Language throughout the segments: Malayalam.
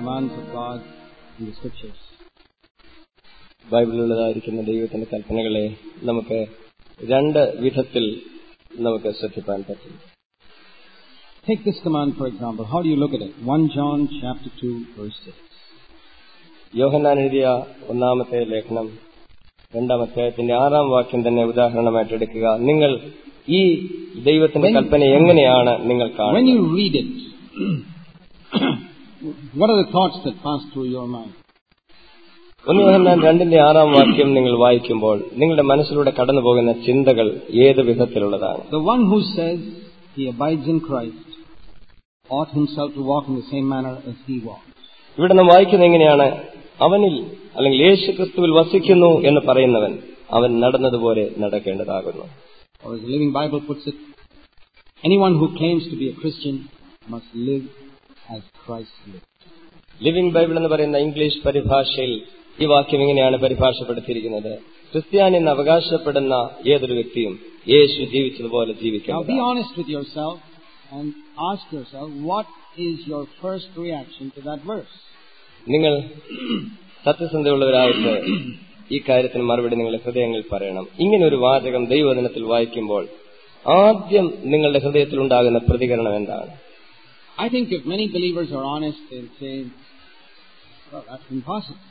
commands of God in the scriptures. ബൈബിളിലുള്ളതായിരിക്കുന്ന ദൈവത്തിന്റെ കൽപ്പനകളെ നമുക്ക് രണ്ട് വിധത്തിൽ നമുക്ക് ശ്രദ്ധിക്കാൻ പറ്റും Take this command, for example. How do you look at it? 1 John chapter 2, verse 6. യോഹന്നാൻ എഴുതിയ ഒന്നാമത്തെ ലേഖനം രണ്ടാം അധ്യായത്തിന്റെ ആറാം വാക്യം തന്നെ ഉദാഹരണമായിട്ട് എടുക്കുക നിങ്ങൾ ഈ ദൈവത്തിന്റെ കൽപ്പന എങ്ങനെയാണ് നിങ്ങൾ When കാണുന്നത് you read it, what are the thoughts that pass through your mind? ഒന്ന് യോഹന്നാൻ രണ്ടിന്റെ ആറാം വാക്യം നിങ്ങൾ വായിക്കുമ്പോൾ നിങ്ങളുടെ മനസ്സിലൂടെ കടന്നു പോകുന്ന ചിന്തകൾ ഏത് വിധത്തിലുള്ളതാണ് The one who says he abides in Christ ought himself to walk in the same manner as he walked. ഇവിടെ നാം വായിക്കുന്നത് എങ്ങനെയാണ് അവനിൽ അല്ലെങ്കിൽ യേശു ക്രിസ്തുവിൽ വസിക്കുന്നു എന്ന് പറയുന്നവൻ അവൻ നടന്നതുപോലെ നടക്കേണ്ടതാകുന്നു Or as the Living Bible puts it, anyone who claims to be a Christian must live as Christ lived. Living Bible എന്ന് പറയുന്ന ഇംഗ്ലീഷ് പരിഭാഷയിൽ ഈ വാക്യം ഇങ്ങനെയാണ് പരിഭാഷപ്പെടുത്തിയിരിക്കുന്നത് ക്രിസ്ത്യാനി എന്ന് അവകാശപ്പെടുന്ന ഏതൊരു വ്യക്തിയും യേശു ജീവിച്ചതുപോലെ Now ജീവിക്കണം be honest with yourself and ask yourself, what is your first reaction to that verse? നിങ്ങൾ സത്യസന്ധയുള്ളവരായിട്ട് ഈ കാര്യത്തിന് മറുപടി നിങ്ങളുടെ ഹൃദയങ്ങളിൽ പറയണം ഇങ്ങനെ ഒരു വാചകം ദൈവദിനത്തിൽ വായിക്കുമ്പോൾ ആദ്യം നിങ്ങളുടെ ഹൃദയത്തിൽ ഉണ്ടാകുന്ന പ്രതികരണം എന്താണ് I think if many believers are honest, they'll say, well, that's impossible.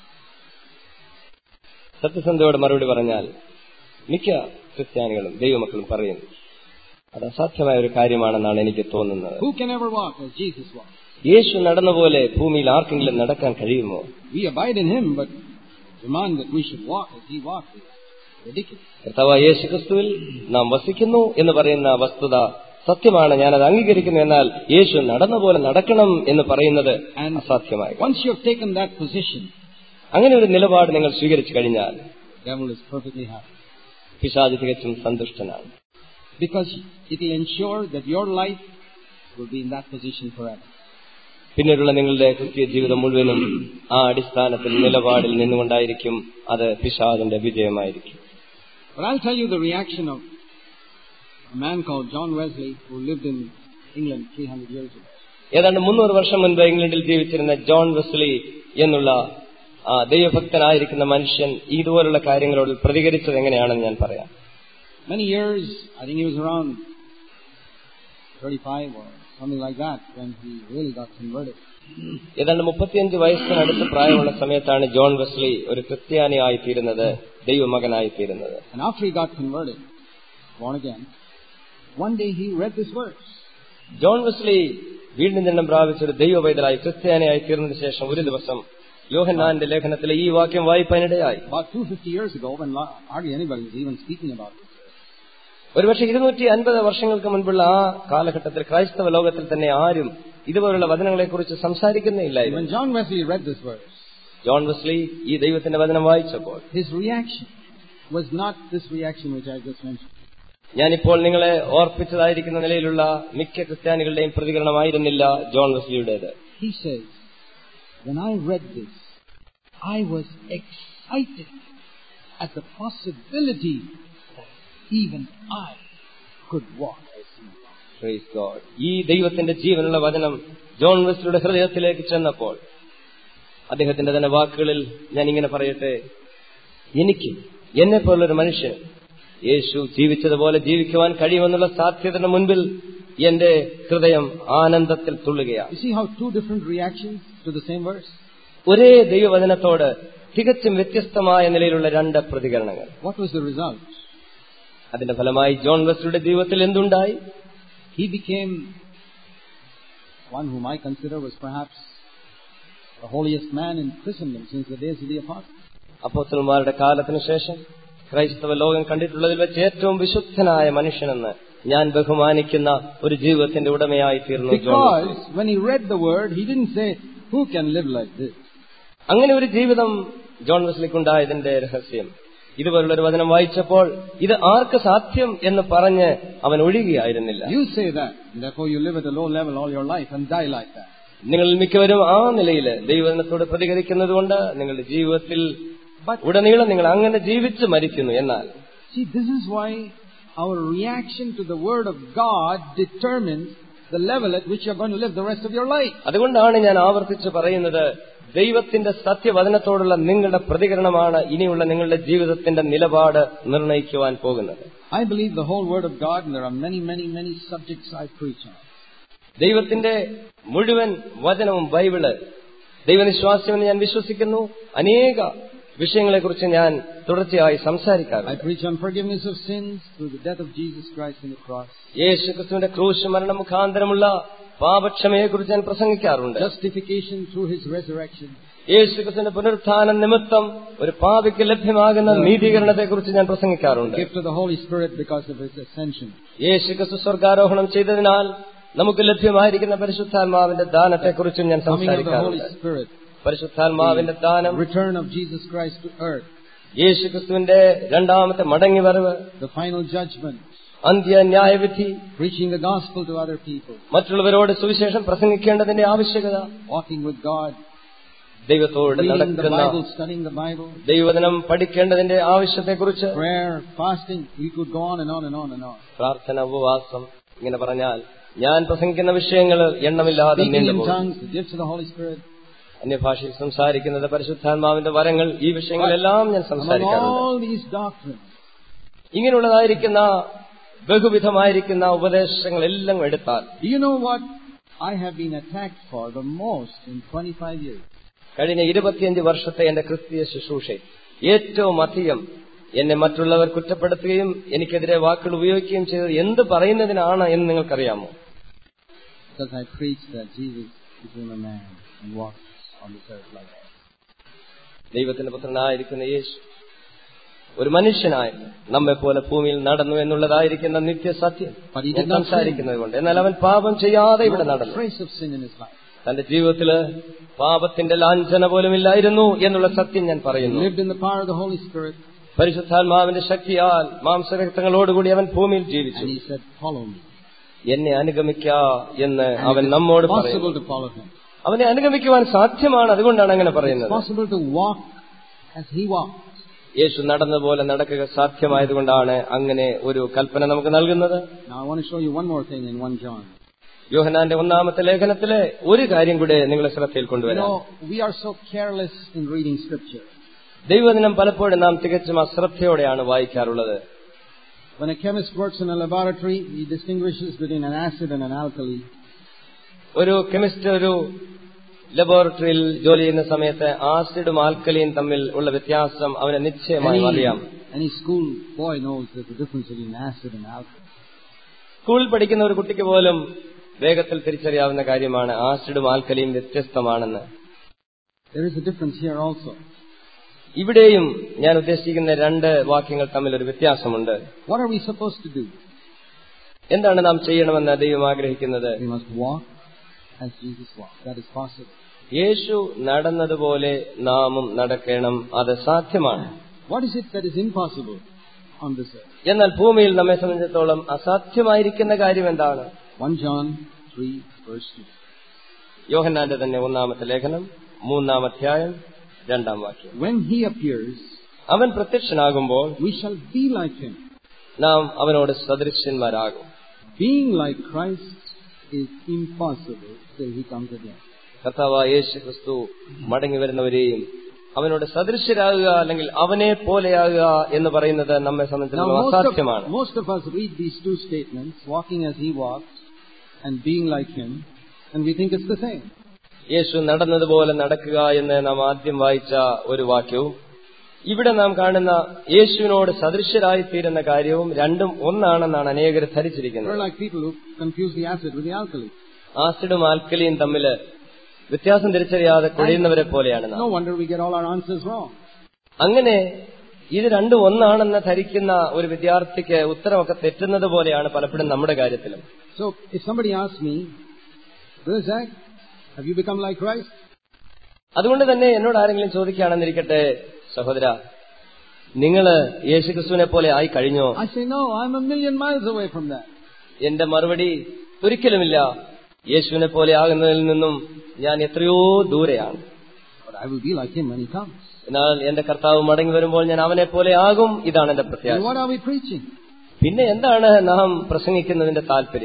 സത്യസന്ധയോടെ മറുപടി പറഞ്ഞാൽ മിക്ക ക്രിസ്ത്യാനികളും ദൈവമക്കളും പറയുന്നു അത് അസാധ്യമായ ഒരു കാര്യമാണെന്നാണ് എനിക്ക് തോന്നുന്നത് Who can ever walk as Jesus walked? യേശു നടന്ന പോലെ ഭൂമിയിൽ ആർക്കെങ്കിലും നടക്കാൻ കഴിയുമോ We abide in Him, but demand that we should walk as He walked is ridiculous. കർത്താവ് യേശു ക്രിസ്തുവിൽ നാം വസിക്കുന്നു എന്ന് പറയുന്ന വസ്തുത സത്യമാണ് ഞാനത് അംഗീകരിക്കുന്നു എന്നാൽ യേശു നടന്ന പോലെ നടക്കണം എന്ന് പറയുന്നത് അസാധ്യമായി Once you have taken that position, അങ്ങനെ ഒരു നിലപാട് നിങ്ങൾ സ്വീകരിച്ചു കഴിഞ്ഞാൽ the devil is perfectly happy. പിശാജ് തികച്ചും സന്തുഷ്ടനാണ് Because it will ensure that your life will be in that position forever. പിന്നീടുള്ള നിങ്ങളുടെ ക്രിസ്തീയ ജീവിതം മുഴുവനും ആ അടിസ്ഥാനത്തിൽ നിലപാടിൽ നിന്നുകൊണ്ടായിരിക്കും അത് പിശാദിന്റെ വിജയമായിരിക്കും But I'll tell you the reaction of a man called John Wesley who lived in England 300 years ago. ഏതാണ്ട് മുന്നൂറ് വർഷം മുൻപ് ഇംഗ്ലണ്ടിൽ ജീവിച്ചിരുന്ന ജോൺ വെസ്ലി എന്നുള്ള ആ ദൈവഭക്തനായിരിക്കുന്ന മനുഷ്യൻ ഇതുപോലുള്ള കാര്യങ്ങളോട് പ്രതികരിച്ചത് എങ്ങനെയാണെന്ന് ഞാൻ പറയാം Many years, I think he was around 35 or something like that when he really got converted. ഏതാണ്ട് മുപ്പത്തിയഞ്ച് വയസ്സിനടുത്ത് പ്രായമുള്ള സമയത്താണ് ജോൺ വെസ്ലി ഒരു ക്രിസ്ത്യാനിയായി തീരുന്നത് ദൈവമകനായി തീരുന്നത് And after he got converted, born again, one day he read this verse. John Wesley വീണ്ടും ജന്മം പ്രാപിച്ചൊരു ദൈവവൈതലായി ക്രിസ്ത്യാനിയായി തീർന്നതിന് ശേഷം ഒരു ദിവസം യോഹന്നാന്റെ ലേഖനത്തിലെ ഈ വാക്യം വായിപ്പാനിടയായി About 250 years ago, when lo- hardly anybody was even speaking about this. ഒരുപക്ഷെ ഇരുന്നൂറ്റി അൻപത് വർഷങ്ങൾക്ക് മുൻപുള്ള ആ കാലഘട്ടത്തിൽ ക്രൈസ്തവ ലോകത്തിൽ തന്നെ ആരും ഇതുപോലുള്ള വചനങ്ങളെക്കുറിച്ച് സംസാരിക്കുന്നേയില്ലായിരുന്നു When John Wesley read this verse, John Wesley ഈ ദൈവത്തിന്റെ വചനം വായിച്ചപ്പോൾ his reaction was not this reaction which I just mentioned. ഞാനിപ്പോൾ നിങ്ങളെ ഓർപ്പിച്ചതായിരിക്കുന്ന നിലയിലുള്ള മിക്ക ക്രിസ്ത്യാനികളുടെയും പ്രതികരണമായിരുന്നില്ല ജോൺ വെസ്ലിയുടേത് He says, When I read this, I was excited at the possibility that even I could walk as he walked. Praise God. ഈ ദൈവത്തിന്റെ ജീവനുള്ള വചനം ജോൺ വെസ്ലിയുടെ ഹൃദയത്തിലേക്ക് ചെന്നപ്പോൾ അദ്ദേഹത്തിന്റെ തന്നെ വാക്കുകളിൽ ഞാൻ ഇങ്ങനെ പറയട്ടെ എനിക്ക് എന്നെ പോലുള്ളൊരു മനുഷ്യൻ യേശു ജീവിച്ചതുപോലെ ജീവിക്കുവാൻ കഴിയുമെന്നുള്ള സാധ്യതയുടെ മുൻപിൽ എന്റെ ഹൃദയം ആനന്ദത്തിൽ തുള്ളുകയാണ് You see how two different reactions to the same verse? ഒരേ ദൈവവചനത്തോട് തികച്ചും വ്യത്യസ്തമായ നിലയിലുള്ള രണ്ട് പ്രതികരണങ്ങൾ What was the result? അതിന്റെ ഫലമായി ജോൺ വെസ്ലിയുടെ ജീവിതത്തിൽ എന്തുണ്ടായി He became one whom I consider was perhaps the holiest man in Christendom since the days of the apostles. അപ്പോസ്റ്റലന്മാരുടെ കാലത്തിനു ശേഷം ക്രൈസ്തവ ലോകം കണ്ടിട്ടുള്ളതിൽ വെച്ച് ഏറ്റവും വിശുദ്ധനായ മനുഷ്യനെന്ന് ഞാൻ ബഹുമാനിക്കുന്ന ഒരു ജീവിതത്തിന്റെ ഉടമയായി തീർന്നു John Wesley. Because when he read the word, he didn't say, Who can live like this? അങ്ങനെ ഒരു ജീവിതം ജോൺ വെസ്ലിക്കുണ്ടായതിന്റെ രഹസ്യം ഇതുപോലുള്ള ഒരു വചനം വായിച്ചപ്പോൾ ഇത് ആർക്ക് സാധ്യം എന്ന് പറഞ്ഞ് അവൻ ഒഴുകിയായിരുന്നില്ല You say that, and therefore you live at a low level all your life and die like that. നിങ്ങളിൽ മിക്കവരും ആ നിലയിൽ ദൈവത്തിനോട് പ്രതികരിക്കുന്നത് കൊണ്ട് നിങ്ങളുടെ ജീവിതത്തിൽ ഉടനീളം നിങ്ങൾ അങ്ങനെ ജീവിച്ച് മരിക്കുന്നു എന്നാൽ See, this is why our reaction to the Word of God determines the level at which you're going to live the rest of your life. അതുകൊണ്ടാണ് ഞാൻ ആവർത്തിച്ച് പറയുന്നത് ദൈവത്തിന്റെ സത്യവചനത്തോടുള്ള നിങ്ങളുടെ പ്രതികരണമാണ് ഇനിയുള്ള നിങ്ങളുടെ ജീവിതത്തിന്റെ നിലപാട് നിർണയിക്കുവാൻ പോകുന്നത് I believe the whole Word of God, and there are many, many, many subjects I preach on. ദൈവത്തിന്റെ മുഴുവൻ വചനവും ബൈബിള് ദൈവനിശ്വാസമെന്ന് ഞാൻ വിശ്വസിക്കുന്നു അനേക വിഷയങ്ങളെക്കുറിച്ച് ഞാൻ തുടർച്ചയായി I സംസാരിക്കാറുണ്ട് preach on forgiveness of sins through the death of Jesus Christ on the cross, യേശു ക്രിസ്തുവിന്റെ ക്രൂശ് മരണ മുഖാന്തരമുള്ള പാപക്ഷമയെക്കുറിച്ച് ഞാൻ പ്രസംഗിക്കാറുണ്ട് justification through His resurrection, യേശു ക്രിസ്തുവിന്റെ പുനരുത്ഥാന നിമിത്തം ഒരു പാപിക്ക് ലഭ്യമാകുന്ന നീതീകരണത്തെക്കുറിച്ച് ഞാൻ പ്രസംഗിക്കാറുണ്ട് gift of the Holy Spirit because of His ascension. യേശു ക്രിസ്തു സ്വർഗാരോഹണം ചെയ്തതിനാൽ നമുക്ക് ലഭ്യമായിരിക്കുന്ന പരിശുദ്ധാത്മാവിന്റെ ദാനത്തെക്കുറിച്ചും ഞാൻ Coming of the Holy സംസാരിക്കാറുണ്ട് Spirit, പരിശുദ്ധാത്മാവിന്റെ ദാനം return of Jesus Christ to earth, യേശു ക്രിസ്തുവിന്റെ രണ്ടാമത്തെ മടങ്ങി വരവ് the final judgment, അന്ത്യ ന്യായവിധി preaching the gospel to other people, മറ്റുള്ളവരോട് സുവിശേഷം പ്രസംഗിക്കേണ്ടതിന്റെ ആവശ്യകത walking with God, ദൈവത്തോട് reading the നടക്കുന്ന Bible, studying the Bible, ദൈവദിനം പഠിക്കേണ്ടതിന്റെ ആവശ്യത്തെക്കുറിച്ച് prayer, fasting. We could go on and on and on and on. പ്രാർത്ഥന ഉപവാസം ഇങ്ങനെ പറഞ്ഞാൽ ഞാൻ പ്രസംഗിക്കുന്ന വിഷയങ്ങൾ എണ്ണമില്ലാതെ Speaking in നീണ്ടുപോകും tongues, the gifts of the Holy Spirit. അന്യഭാഷയിൽ സംസാരിക്കുന്നത് പരിശുദ്ധാത്മാവിന്റെ വരങ്ങൾ ഈ വിഷയങ്ങളെല്ലാം ഞാൻ Among സംസാരിക്കാറുണ്ട് all these doctrines, ഇങ്ങനെയുള്ളതായിരിക്കുന്ന ബഹുവിധമായിരിക്കുന്ന ഉപദേശങ്ങളെല്ലാം എടുത്താൽ do you know what I have been attacked for the most in 25 years? കഴിഞ്ഞ ഇരുപത്തിയഞ്ച് വർഷത്തെ എന്റെ ക്രിസ്തീയ ശുശ്രൂഷയിൽ ഏറ്റവും അധികം എന്നെ മറ്റുള്ളവർ കുറ്റപ്പെടുത്തുകയും എനിക്കെതിരെ വാക്കുകൾ ഉപയോഗിക്കുകയും ചെയ്തത് എന്ത് പറയുന്നതിനാണ് എന്ന് നിങ്ങൾക്കറിയാമോ Because I preach that Jesus became a man and walked on this earth like that. ദൈവത്തിന്റെ പുത്രനായിരിക്കുന്ന യേശു ഒരു മനുഷ്യനായി നമ്മെ പോലെ ഭൂമിയിൽ നടന്നു എന്നുള്ളതായിരിക്കുന്ന നിത്യസത്യം But he ഞാൻ did not sin. സംസാരിക്കുന്നത് കൊണ്ട് എന്നാൽ അവൻ പാപം ചെയ്യാതെ ഇവിടെ No നടന്നു trace of sin in his life. തന്റെ ജീവിതത്തില് പാപത്തിന്റെ ലാഞ്ചന പോലും ഇല്ലായിരുന്നു എന്നുള്ള സത്യം ഞാൻ He പറയുന്നു lived in the power of the Holy Spirit പരിശുദ്ധാത്മാവിന്റെ ശക്തിയാൽ മാംസരക്തങ്ങളോടുകൂടി അവൻ ഭൂമിയിൽ ജീവിച്ചു and he said, Follow me. എന്നെ അനുഗമിക്ക എന്ന് And അവൻ it is നമ്മോട് possible പറയുന്നു to follow him. അവനെ അനുഗമിക്കുവാൻ സാധ്യമാണ് അതുകൊണ്ടാണ് അങ്ങനെ It's പറയുന്നത് possible to walk as he walked. യേശു നടന്നപോലെ നടക്കുക സാധ്യമായതുകൊണ്ടാണ് അങ്ങനെ ഒരു കൽപ്പന നമുക്ക് നൽകുന്നത് Now I want to show you one more thing in 1 John. യോഹനാന്റെ ഒന്നാമത്തെ ലേഖനത്തിലെ ഒരു കാര്യം കൂടെ നിങ്ങളെ ശ്രദ്ധയിൽ You കൊണ്ടുവരാം know, we are so careless in reading scripture. ദൈവദിനം പലപ്പോഴും നാം തികച്ചും അശ്രദ്ധയോടെയാണ് വായിക്കാറുള്ളത് When a chemist works in a laboratory, he distinguishes between an acid and an alkali. ഒരു കെമിസ്റ്റ് ഒരു ലബോറട്ടറിയിൽ ജോലി ചെയ്യുന്ന സമയത്ത് ആസിഡും ആൽക്കലിയും തമ്മിൽ ഉള്ള വ്യത്യാസം അവന് നിശ്ചയമായും അറിയാം Any, any school boy knows there's a difference between acid and alkali. സ്കൂളിൽ പഠിക്കുന്ന ഒരു കുട്ടിക്ക് പോലും വേഗത്തിൽ തിരിച്ചറിയാവുന്ന കാര്യമാണ് ആസിഡും ആൽക്കലിയും വ്യത്യസ്തമാണെന്ന് There is a difference here also. ഇവിടെയും ഞാൻ ഉദ്ദേശിക്കുന്ന രണ്ട് വാക്യങ്ങൾ തമ്മിൽ ഒരു വ്യത്യാസമുണ്ട് What are we supposed to do? എന്താണ് നാം ചെയ്യണമെന്ന് ദൈവം ആഗ്രഹിക്കുന്നത് We must walk as Jesus walked. That is possible. യേശു നടന്നതുപോലെ നാമും നടക്കണം അത് സാധ്യമാണ് What is it that is impossible on this earth? എന്നാൽ ഭൂമിയിൽ നമ്മെ സംബന്ധിച്ചിടത്തോളം അസാധ്യമായിരിക്കുന്ന കാര്യം എന്താണ് 1 John 3 verse 2. യോഹന്നാന്റെ തന്നെ ഒന്നാമത്തെ ലേഖനം മൂന്നാം അധ്യായം രണ്ടാം വാക്യം When he appears, അവൻ പ്രത്യക്ഷനാകുമ്പോൾ we shall be like him. നാം അവനോട് സദൃശ്യന്മാരാകും Being like Christ is impossible till he comes again. കർത്താവ് യേശു ക്രിസ്തു മടങ്ങി വരുന്നവരെയും അവനോട് സദൃശ്യരാകുക അല്ലെങ്കിൽ അവനെ പോലെയാകുക എന്ന് പറയുന്നത് നമ്മെ Now, സംബന്ധിച്ചിടത്തോളം most of, അസാധ്യമാണ് most of us read these two statements, walking as he walked and being like him, and we think it's the same. യേശു നടന്നതുപോലെ നടക്കുക എന്ന് നാം ആദ്യം വായിച്ച ഒരു വാക്യവും ഇവിടെ നാം കാണുന്ന യേശുവിനോട് സദൃശ്യരായി തീരുന്ന കാര്യവും രണ്ടും ഒന്നാണെന്നാണ് അനേകർ We're ധരിച്ചിരിക്കുന്നത് like people who confuse the acid with the alkali. ആസിഡും ആൽക്കലിയും തമ്മിൽ വ്യത്യാസം തിരിച്ചറിയാതെ കുഴയുന്നവരെ പോലെയാണ് നാം No wonder we get all our answers wrong. അങ്ങനെ ഇത് രണ്ടും ഒന്നാണെന്ന് ധരിക്കുന്ന ഒരു വിദ്യാർത്ഥിക്ക് ഉത്തരമൊക്കെ തെറ്റുന്നത് പോലെയാണ് പലപ്പോഴും നമ്മുടെ കാര്യത്തിലും So, if somebody asks me, Brother Zach, have you become like Christ? അതുകൊണ്ട് തന്നെ എന്നോട് ആരെങ്കിലും ചോദിക്കുകയാണെന്നിരിക്കട്ടെ സഹോദര നിങ്ങള് യേശുക്രിസ്തുവിനെ പോലെ ആയി കഴിഞ്ഞോ I say, no, I'm a million miles away from that. എന്റെ മറുപടി ഒരിക്കലുമില്ല യേശുവിനെ പോലെ ആകുന്നതിൽ നിന്നും ഞാൻ എത്രയോ ദൂരെയാണ് But I will be like him when he comes. എന്നാൽ എന്റെ കർത്താവ് മടങ്ങി വരുമ്പോൾ ഞാൻ അവനെ പോലെ ആകും ഇതാണ് എന്റെ And പ്രത്യാശ what are we preaching? പിന്നെ എന്താണ് നാം പ്രസംഗിക്കുന്നതിന്റെ താല്പര്യം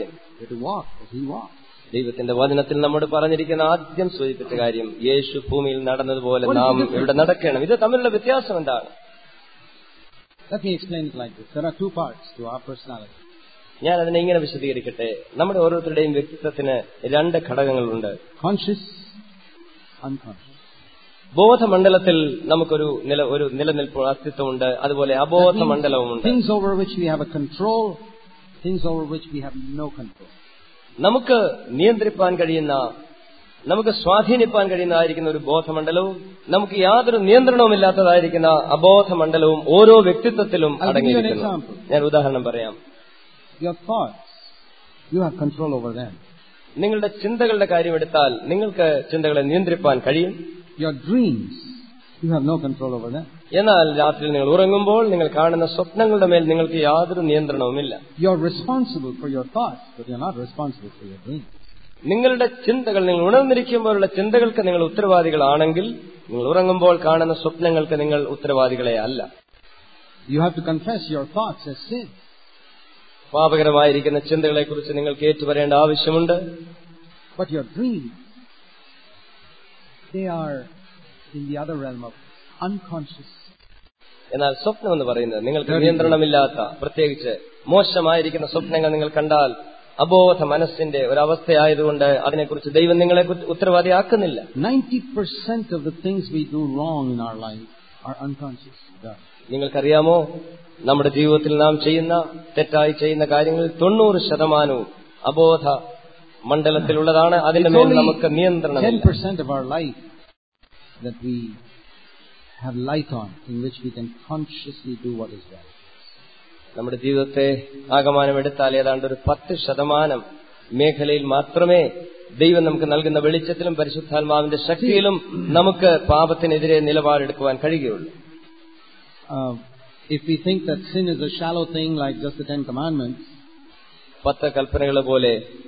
We're to walk as he walked. ദൈവത്തിന്റെ വചനത്തിൽ നമ്മോട് പറഞ്ഞിരിക്കുന്ന ആദ്യം സൂചിപ്പിച്ച കാര്യം യേശു ഭൂമിയിൽ നടന്നതുപോലെ What is the നാം difference? ഇവിടെ നടക്കണം ഇത് തമ്മിലുള്ള വ്യത്യാസം എന്താണ് Let me explain it like this. There are two parts to our personality. ഞാൻ അതിനെ ഇങ്ങനെ വിശദീകരിക്കട്ടെ നമ്മുടെ ഓരോരുത്തരുടെയും വ്യക്തിത്വത്തിന് രണ്ട് ഘടകങ്ങളുണ്ട് Conscious, unconscious. ബോധമണ്ഡലത്തിൽ നമുക്കൊരു നില ഒരു നിലനിൽപ്പ് അസ്തിത്വമുണ്ട് അതുപോലെ That അബോധ means മണ്ഡലവുമുണ്ട് Things over which we have a control, things over which we have no control. നമുക്ക് നിയന്ത്രിപ്പാൻ കഴിയുന്ന നമുക്ക് സ്വാധീനിപ്പാൻ കഴിയുന്നതായിരിക്കുന്ന ഒരു ബോധമണ്ഡലവും നമുക്ക് യാതൊരു നിയന്ത്രണവുമില്ലാത്തതായിരിക്കുന്ന അബോധമണ്ഡലവും ഓരോ വ്യക്തിത്വത്തിലും I'll give you an അടങ്ങിയിരിക്കുന്നു example. ഞാൻ ഉദാഹരണം പറയാം Your thoughts, you have control over them. നിങ്ങളുടെ ചിന്തകളുടെ കാര്യമെടുത്താൽ നിങ്ങൾക്ക് ചിന്തകളെ നിയന്ത്രിപ്പാൻ കഴിയും Your dreams, you have no control over them. എന്നാൽ രാത്രി നിങ്ങൾ ഉറങ്ങുമ്പോൾ നിങ്ങൾ കാണുന്ന സ്വപ്നങ്ങളുടെ മേൽ നിങ്ങൾക്ക് യാതൊരു നിയന്ത്രണവുമില്ല You're responsible for your thoughts, but you're not responsible for your dreams. നിങ്ങളുടെ ചിന്തകൾ നിങ്ങൾ ഉണർന്നിരിക്കുമ്പോഴുള്ള ചിന്തകൾക്ക് നിങ്ങൾ ഉത്തരവാദികളാണെങ്കിൽ നിങ്ങൾ ഉറങ്ങുമ്പോൾ കാണുന്ന സ്വപ്നങ്ങൾക്ക് നിങ്ങൾ ഉത്തരവാദികളെ അല്ല You have to confess your thoughts as sin. പാപകരമായിരിക്കുന്ന ചിന്തകളെക്കുറിച്ച് നിങ്ങൾക്ക് ഏറ്റുവരേണ്ട ആവശ്യമുണ്ട് But your dreams, they are in the other realm of unconscious. എന്നാൽ സ്വപ്നം എന്ന് പറയുന്നത് നിങ്ങൾക്ക് Very നിയന്ത്രണമില്ലാത്ത പ്രത്യേകിച്ച് മോശമായിരിക്കുന്ന സ്വപ്നങ്ങൾ നിങ്ങൾ കണ്ടാൽ അബോധ മനസ്സിന്റെ ഒരവസ്ഥയായതുകൊണ്ട് അതിനെക്കുറിച്ച് ദൈവം നിങ്ങളെ കുറ്റ- ഉത്തരവാദിയാക്കുന്നില്ല 90% of the things we do wrong in our life are unconscious. Yeah. നിങ്ങൾക്കറിയാമോ നമ്മുടെ ജീവിതത്തിൽ നാം ചെയ്യുന്ന തെറ്റായി ചെയ്യുന്ന കാര്യങ്ങളിൽ തൊണ്ണൂറ് ശതമാനവും അബോധ മണ്ഡലത്തിലുള്ളതാണ് അതിന്റെ It's മേൽ only നമുക്ക് നിയന്ത്രണമില്ല 10% of our life that we have light on, in which we can consciously do what is right. നമ്മുടെ ജീവിതത്തെ ആകമാനം എടുത്താൽ ഏതാണ്ട് ഒരു പത്ത് ശതമാനം മേഖലയിൽ മാത്രമേ ദൈവം നമുക്ക് നൽകുന്ന വെളിച്ചത്തിലും പരിശുദ്ധാത്മാവിന്റെ ശക്തിയിലും നമുക്ക് പാപത്തിനെതിരെ നിലപാടെടുക്കുവാൻ കഴിയുകയുള്ളൂ Uh, if we think that sin is a shallow thing like just the Ten Commandments, പത്ത് കൽപ്പനകൾ പോലെ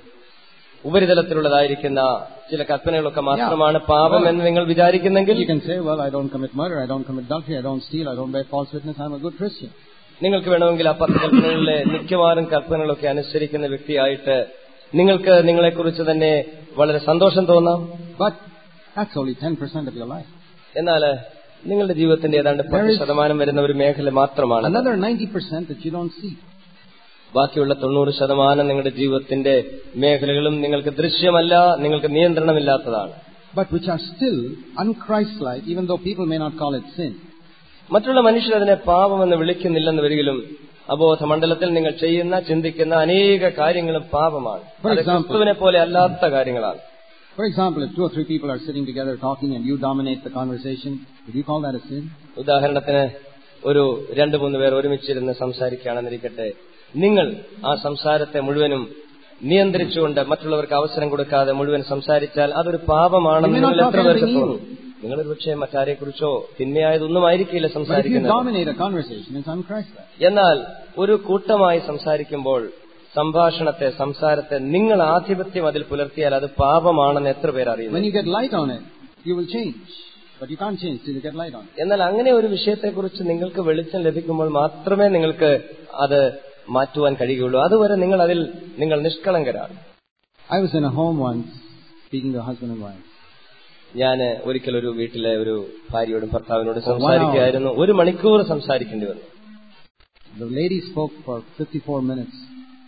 ഉപരിതലത്തിലുള്ളതായിരിക്കുന്ന ചില കൽപ്പനകളൊക്കെ മാത്രമാണ് പാപം എന്ന് നിങ്ങൾ വിചാരിക്കുന്നെങ്കിൽ you can say, well, I don't commit murder, I don't commit adultery, I don't steal, I don't bear false witness, I'm a good Christian. നിങ്ങൾക്ക് വേണമെങ്കിൽ ആ പത്ത് കൽപ്പനകളിലെ മിക്കവാറും കൽപ്പനകളൊക്കെ അനുസരിക്കുന്ന വ്യക്തിയായിട്ട് നിങ്ങൾക്ക് നിങ്ങളെക്കുറിച്ച് തന്നെ വളരെ സന്തോഷം തോന്നാം But that's only 10% of your life. എന്നാൽ നിങ്ങളുടെ ജീവിതത്തിന്റെ ഏതാണ്ട് പത്ത് There is- ശതമാനം വരുന്ന ഒരു മേഖല മാത്രമാണ് Another 90% that you don't see. ബാക്കിയുള്ള തൊണ്ണൂറ് ശതമാനം നിങ്ങളുടെ ജീവിതത്തിന്റെ മേഖലകളും നിങ്ങൾക്ക് ദൃശ്യമല്ല നിങ്ങൾക്ക് നിയന്ത്രണമില്ലാത്തതാണ് but which are still unchristlike, even though people may not call it sin. മറ്റുള്ള മനുഷ്യർ അതിനെ പാപമെന്ന് വിളിക്കുന്നില്ലെന്ന് വരികിലും അബോധ മണ്ഡലത്തിൽ നിങ്ങൾ ചെയ്യുന്ന ചിന്തിക്കുന്ന അനേക കാര്യങ്ങളും പാപമാണ് For അത് example- ക്രിസ്തുവിനെ പോലെ അല്ലാത്ത കാര്യങ്ങളാണ് For example, if two or three people are sitting together talking and you dominate the conversation, would you call that a sin? ഉദാഹരണത്തിന് ഒരു രണ്ടു മൂന്ന് പേർ ഒരുമിച്ചിരുന്ന് സംസാരിക്കുകയാണെന്നിരിക്കട്ടെ നിങ്ങൾ ആ സംസാരത്തെ മുഴുവനും നിയന്ത്രിച്ചുകൊണ്ട് മറ്റുള്ളവർക്ക് അവസരം കൊടുക്കാതെ മുഴുവൻ സംസാരിച്ചാൽ അതൊരു പാപമാണെന്ന് You may not നിങ്ങൾ എത്ര talk പേർക്ക് anything തോന്നും നിങ്ങൾ ഒരു പക്ഷേ മറ്റാരെ കുറിച്ചോ തിന്മയായതൊന്നും ആയിരിക്കില്ല But if you സംസാരിക്കുന്നത് dominate a conversation, it's unchristlike. എന്നാൽ ഒരു കൂട്ടമായി സംസാരിക്കുമ്പോൾ സംഭാഷണത്തെ സംസാരത്തെ നിങ്ങൾ ആധിപത്യം അതിൽ പുലർത്തിയാൽ അത് പാപമാണെന്ന് എത്ര പേർ അറിയുന്നു When you get light on it, you will change. But you can't change till you get light on it. എന്നാൽ അങ്ങനെ ഒരു വിഷയത്തെക്കുറിച്ച് നിങ്ങൾക്ക് വെളിച്ചം ലഭിക്കുമ്പോൾ മാത്രമേ നിങ്ങൾക്ക് അത് മാറ്റുവാൻ കഴിയുകയുള്ളൂ അതുവരെ നിങ്ങൾ അതിൽ നിങ്ങൾ നിഷ്കളങ്കരാണ് I was in a home once speaking to a husband and wife. ഞാൻ ഒരിക്കൽ ഒരു വീട്ടിലെ ഒരു ഭാര്യയോടും ഭർത്താവിനോടും Oh, wow. സംസാരിക്കുകയായിരുന്നു ഒരു മണിക്കൂർ സംസാരിക്കേണ്ടി വന്നു The lady spoke for 54 minutes.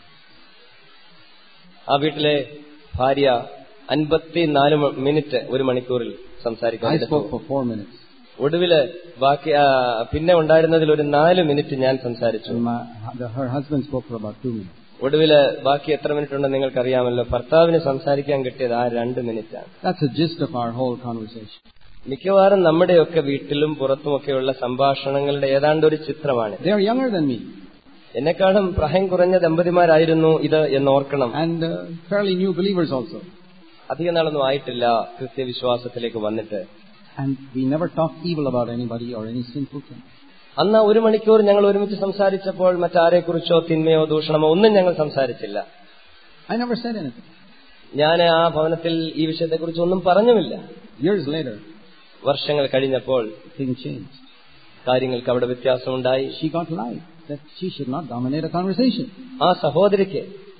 ആ വീട്ടിലെ ഭാര്യ അൻപത്തിനാല് മിനിറ്റ് ഒരു മണിക്കൂറിൽ സംസാരിക്കാൻ I എടുത്തു. spoke for 4 minutes. ഒടുവില് ബാക്കി ആ, പിന്നെ ഉണ്ടായിരുന്നതിൽ ഒരു നാല് മിനിറ്റ് ഞാൻ സംസാരിച്ചു And my, the, her husband spoke for about 2 minutes. ഒടുവില് ബാക്കി എത്ര മിനിറ്റ് ഉണ്ടെന്ന് നിങ്ങൾക്കറിയാമല്ലോ ഭർത്താവിന് സംസാരിക്കാൻ കിട്ടിയത് ആ രണ്ട് മിനിറ്റാണ് That's the gist of our whole conversation. മിക്കവാറും നമ്മുടെയൊക്കെ വീട്ടിലും പുറത്തുമൊക്കെയുള്ള സംഭാഷണങ്ങളുടെ ഏതാണ്ട് ഒരു ചിത്രമാണ് They are younger than me എന്നെക്കാളും പ്രായം കുറഞ്ഞ ദമ്പതിമാരായിരുന്നു ഇത് എന്നോർക്കണം and uh, fairly new believers also. അധിക നാളൊന്നും ആയിട്ടില്ല കൃത്യവിശ്വാസത്തിലേക്ക് വന്നിട്ട് And we never talk evil about anybody or any sinful thing. അന്ന് ഒരു മണിക്കൂർ ഞങ്ങൾ ഒരുമിച്ച് സംസാരിച്ചപ്പോൾ മറ്റാരെക്കുറിച്ചോ തിന്മയോ ദൂഷണമോ ഒന്നും ഞങ്ങൾ സംസാരിച്ചില്ല I never said anything. ഞാൻ ആ ഭവനത്തിൽ ഈ വിഷയത്തെക്കുറിച്ച് ഒന്നും പറഞ്ഞുമില്ല Years later, വർഷങ്ങൾ കഴിഞ്ഞപ്പോൾ things changed. കാര്യങ്ങൾക്ക് അവിടെ വ്യത്യാസമുണ്ടായി She got light that she should not dominate a conversation. ആ സഹോദരിക്ക്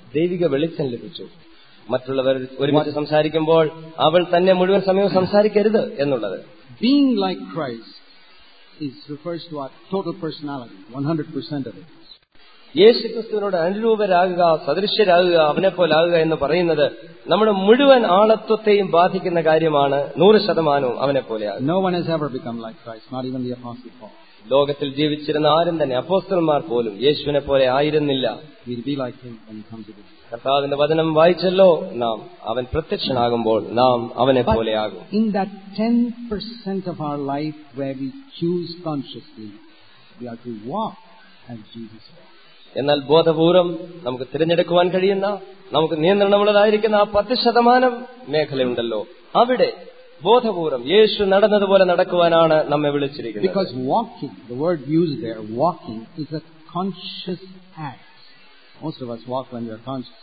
ദൈവിക വെളിച്ചം ലഭിച്ചു മറ്റുള്ളവർ ഒരുമിച്ച് സംസാരിക്കുമ്പോൾ അവൾ തന്നെ മുഴുവൻ സമയവും സംസാരിക്കരുത് എന്നുള്ളത് Being like Christ is refers to our total personality, 100% of it. യേശു ക്രിസ്തുവിനോട് അനുരൂപരാകുക സദൃശ്യരാകുക അവനെ പോലാകുക എന്ന് പറയുന്നത് നമ്മുടെ മുഴുവൻ ആളത്വത്തെയും ബാധിക്കുന്ന കാര്യമാണ് നൂറ് ശതമാനവും അവനെ പോലെയാകുക No one has ever become like Christ, not even the Apostle Paul. ലോകത്തിൽ ജീവിച്ചിരുന്ന ആരും തന്നെ അപ്പോസ്റ്റൽമാർ പോലും യേശുവിനെ പോലെ ആയിരുന്നില്ല We'll be like him when he comes again. കർത്താവിന്റെ വചനം വായിച്ചല്ലോ നാം അവൻ പ്രത്യക്ഷനാകുമ്പോൾ നാം അവനെ പോലെയാകും In that 10% of our life where we choose consciously, we are to walk as Jesus walked. എന്നാൽ ബോധപൂർവം നമുക്ക് തിരഞ്ഞെടുക്കുവാൻ കഴിയുന്ന നമുക്ക് നിയന്ത്രണമുള്ളതായിരിക്കുന്ന ആ പത്ത് ശതമാനം മേഖലയുണ്ടല്ലോ അവിടെ ബോധപൂർവം യേശു നടന്നതുപോലെ നടക്കുവാനാണ് നമ്മെ വിളിച്ചിരിക്കുന്നത് Because walking, the word used there, walking, is a conscious act. Most of us walk when we are conscious.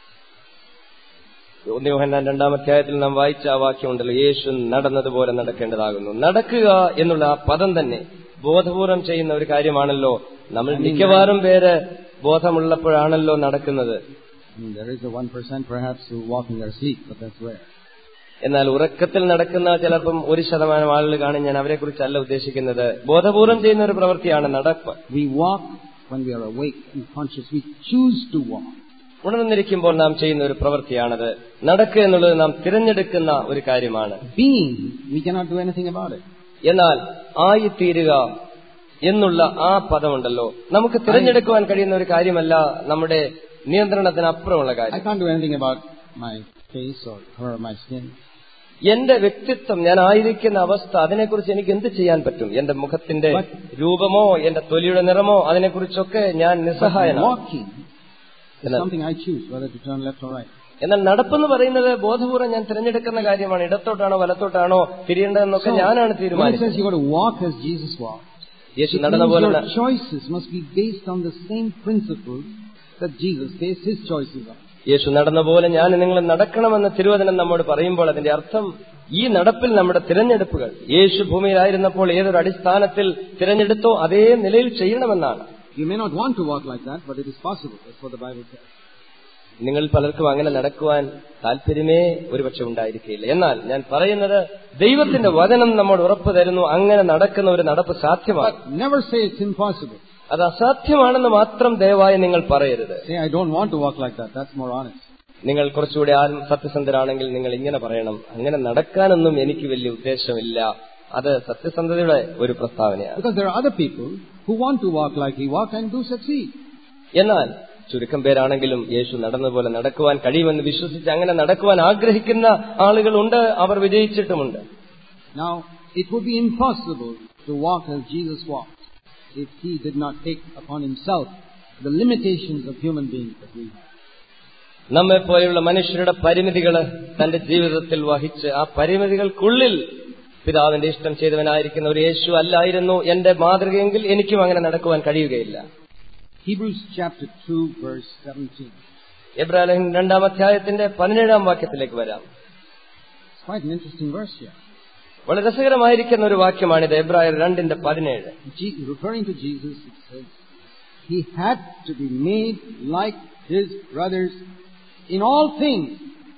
ഒന്ന് യോഹന്നാൻ രണ്ടാം അധ്യായത്തിൽ നാം വായിച്ച ആ വാക്യമുണ്ടല്ലോ യേശു നടന്നതുപോലെ നടക്കേണ്ടതാകുന്നു നടക്കുക എന്നുള്ള ആ പദം തന്നെ ബോധപൂർവം ചെയ്യുന്ന ഒരു കാര്യമാണല്ലോ നമ്മൾ മിക്കവാറും പേര് ബോധമുള്ളപ്പോഴാണല്ലോ നടക്കുന്നത് I mean, there is a 1% perhaps who walk in their sleep, but that's rare. എന്നാൽ ഉറക്കത്തിൽ നടക്കുന്ന ചിലപ്പം ഒരു ശതമാനം ആളുകൾ കാണും ഞാൻ അവരെ കുറിച്ചല്ല ഉദ്ദേശിക്കുന്നത് ബോധപൂർവം ചെയ്യുന്ന ഒരു പ്രവൃത്തിയാണ് നടപ്പ് We walk when we are awake and conscious. We choose to walk. ഉണർന്നിരിക്കുമ്പോൾ നാം ചെയ്യുന്ന ഒരു പ്രവൃത്തിയാണത് നടക്കുക എന്നുള്ളത് നാം തിരഞ്ഞെടുക്കുന്ന ഒരു കാര്യമാണ് Being, we cannot do anything about it. എന്നാൽ ആയിത്തീരുക എന്നുള്ള ആ പദമുണ്ടല്ലോ നമുക്ക് തിരഞ്ഞെടുക്കുവാൻ കഴിയുന്ന ഒരു കാര്യമല്ല നമ്മുടെ നിയന്ത്രണത്തിനപ്പുറമുള്ള I കാര്യം can't do anything about my face or her or my skin. എന്റെ വ്യക്തിത്വം ഞാൻ ആയിരിക്കുന്ന അവസ്ഥ അതിനെക്കുറിച്ച് എനിക്ക് എന്ത് ചെയ്യാൻ പറ്റും എന്റെ മുഖത്തിന്റെ രൂപമോ എന്റെ തൊലിയുടെ നിറമോ അതിനെക്കുറിച്ചൊക്കെ ഞാൻ But നിസ്സഹായനാണ് walking is Yes. something I choose, whether to turn left or right. എന്നാൽ നടപ്പെന്ന് പറയുന്നത് ബോധപൂർവ്വം ഞാൻ തിരഞ്ഞെടുക്കുന്ന കാര്യമാണ് ഇടത്തോട്ടാണോ വലത്തോട്ടാണോ തിരിയേണ്ടതെന്നൊക്കെ ഞാനാണ് when it says തീരുമാനിച്ചത് you got to walk as Jesus walked, Yeshu it നടന്ന means പോലെ your ന- choices must be based on the same principles that Jesus based his choices on. യേശു നടന്ന പോലെ ഞാൻ നിങ്ങൾ നടക്കണമെന്ന് തിരുവചനം നമ്മോട് പറയുമ്പോൾ അതിന്റെ അർത്ഥം ഈ നടപ്പിൽ നമ്മുടെ തിരഞ്ഞെടുപ്പുകൾ യേശു ഭൂമിയിലായിരുന്നപ്പോൾ ഏതൊരു അടിസ്ഥാനത്തിൽ തിരഞ്ഞെടുത്തോ അതേ നിലയിൽ ചെയ്യണമെന്നാണ് You may not want to walk like that, but it is possible. That's what the Bible says. നിങ്ങൾ പലർക്കും അങ്ങനെ നടക്കുവാൻ താല്പര്യമേ ഒരുപക്ഷെ ഉണ്ടായിരിക്കില്ല എന്നാൽ ഞാൻ പറയുന്നത് ദൈവത്തിന്റെ വചനം നമ്മോട് ഉറപ്പു തരുന്നു അങ്ങനെ നടക്കുന്ന ഒരു നടപ്പ് സാധ്യമാണ് But never say it's impossible. അത് അസാധ്യമാണെന്ന് മാത്രം ദയവായി നിങ്ങൾ പറയരുത് Say, I don't want to walk like that. That's more honest. നിങ്ങൾ കുറച്ചുകൂടി ആരും സത്യസന്ധരാണെങ്കിൽ നിങ്ങൾ ഇങ്ങനെ പറയണം അങ്ങനെ നടക്കാനൊന്നും എനിക്ക് വലിയ ഉദ്ദേശമില്ല അത് സത്യസന്ധതയുടെ ഒരു പ്രസ്താവനയാണ് Because there are other people who want to walk like he walked and do succeed. എന്നാൽ ചുരുക്കം പേരാണെങ്കിലും യേശു നടന്നതുപോലെ നടക്കുവാൻ കഴിയുമെന്ന് വിശ്വസിച്ച് അങ്ങനെ നടക്കുവാൻ ആഗ്രഹിക്കുന്ന ആളുകളുണ്ട് അവർ വിജയിച്ചിട്ടുമുണ്ട് Now, it would be impossible to walk as Jesus walked if he did not take upon himself the limitations of human beings that we have. നമ്മെ പോലെയുള്ള മനുഷ്യരുടെ പരിമിതികൾ തന്റെ ജീവിതത്തിൽ വഹിച്ച് ആ പരിമിതികൾക്കുള്ളിൽ പിതാവിന്റെ ഇഷ്ടം ചെയ്തവനായിരിക്കുന്ന ഒരു യേശു അല്ലായിരുന്നു എന്റെ മാതൃകയെങ്കിൽ എനിക്കും അങ്ങനെ നടക്കുവാൻ കഴിയുകയില്ല Hebrews chapter 2 verse 17. എബ്രാഹിം രണ്ടാം അധ്യായത്തിന്റെ പതിനേഴാം വാക്യത്തിലേക്ക് വരാം It's quite an interesting verse here. വളരെ രസകരമായിരിക്കുന്ന ഒരു വാക്യമാണിത് എബ്രായർ രണ്ടിന്റെ പതിനേഴ് Je- referring to Jesus, it says, He had to be made like His brothers in all things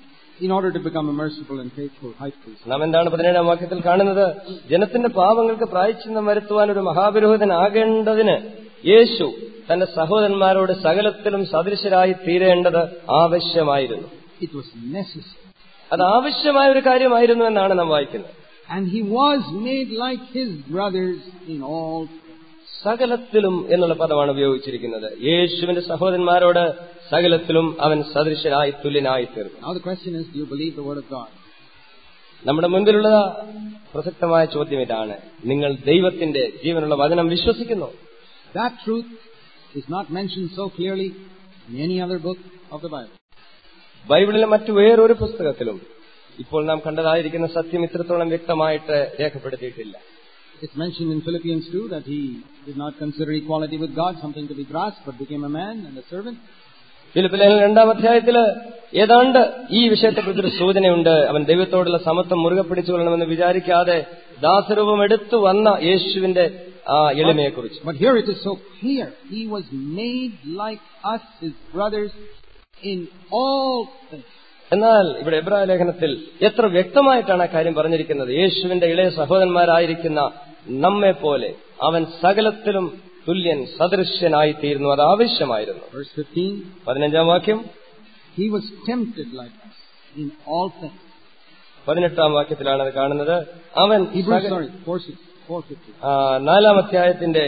in order to become a merciful and faithful high priest. നാം എന്താണ് പതിനേഴാം വാക്യത്തിൽ കാണുന്നത് ജനത്തിന്റെ പാപങ്ങൾക്ക് പ്രായച്ചിന്തം വരുത്തുവാൻ ഒരു മഹാപുരോഹിതനാകേണ്ടതിന് യേശു തന്റെ സഹോദരന്മാരോട് സകലത്തിലും സദൃശരായി തീരേണ്ടത് ആവശ്യമായിരുന്നു It was necessary. അത് ആവശ്യമായ ഒരു കാര്യമായിരുന്നു എന്നാണ് നാം വായിക്കുന്നത് And He was made like His brothers in all സകലത്തിലും എന്നുള്ള പദമാണ് ഉപയോഗിച്ചിരിക്കുന്നത് യേശുവിന്റെ സഹോദരന്മാരോട് സകലത്തിലും അവൻ സദൃശരായി തുല്യനായി തീർന്നു Now the question is, do you believe the Word of God? നമ്മുടെ മുൻപിലുള്ള പ്രസക്തമായ ചോദ്യം ഇതാണ് നിങ്ങൾ ദൈവത്തിന്റെ ജീവനുള്ള വചനം വിശ്വസിക്കുന്നു That truth is not mentioned so clearly in any other book of the Bible. ബൈബിളിലെ മറ്റു വേറൊരു പുസ്തകത്തിലും ഇപ്പോൾ നാം കണ്ടതായിരിക്കുന്ന സത്യം ഇത്രത്തോളം വ്യക്തമായിട്ട് രേഖപ്പെടുത്തിയിട്ടില്ല It's mentioned in Philippians 2 that he did not consider equality with God something to be grasped, but became a man and a servant. ഫിലിപ്പിലെ രണ്ടാം അധ്യായത്തില് ഏതാണ്ട് ഈ വിഷയത്തെക്കുറിച്ച് ഒരു സൂചനയുണ്ട് അവൻ ദൈവത്തോടുള്ള സമത്വം മുറുകെ പിടിച്ചുകൊള്ളണമെന്ന് വിചാരിക്കാതെ ദാസരൂപം എടുത്തു വന്ന യേശുവിന്റെ ആ എളിമയെക്കുറിച്ച് But here it is so clear. He was made like us, his brothers, in all things. എന്നാൽ ഇവിടെ എബ്രായ ലേഖനത്തിൽ എത്ര വ്യക്തമായിട്ടാണ് ആ കാര്യം പറഞ്ഞിരിക്കുന്നത് യേശുവിന്റെ ഇളയ സഹോദരന്മാരായിരിക്കുന്ന നമ്മെ പോലെ അവൻ സകലത്തിലും തുല്യൻ സദൃശ്യനായി തീരുന്നു അത് ആവശ്യമായിരുന്നു Verse 15, പതിനഞ്ചാം വാക്യം he was tempted like us in all things. പതിനെട്ടാം വാക്യത്തിലാണ് അത് കാണുന്നത് അവൻ Hebrews, സക- sorry, 4, 450. ആ, നാലാം അധ്യായത്തിന്റെ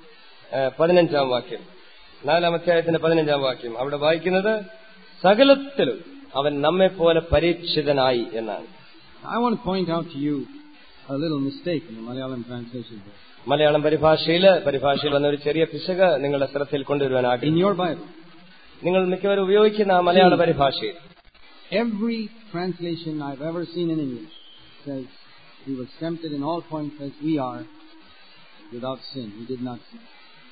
ആ, പതിനഞ്ചാം വാക്യം നാലാം അധ്യായത്തിന്റെ പതിനഞ്ചാം വാക്യം അവിടെ വായിക്കുന്നത് സകലത്തിലും അവൻ നമ്മെ പോലെ പരീക്ഷിതനായി എന്നാണ് I want to point out to you a little mistake in the Malayalam translation here. Malayalam പരിഭാഷയില് പരിഭാഷയിൽ വന്ന ഒരു ചെറിയ പിശക് നിങ്ങളുടെ ശ്രദ്ധയിൽ കൊണ്ടുവരുവാൻ In ആഗ്രഹിക്കുന്നു your Bible, നിങ്ങൾ മിക്കവരും ഉപയോഗിക്കുന്ന ആ മലയാള പരിഭാഷയിൽ every translation I've ever seen in English says he was tempted in all points as we are without sin. He did not sin.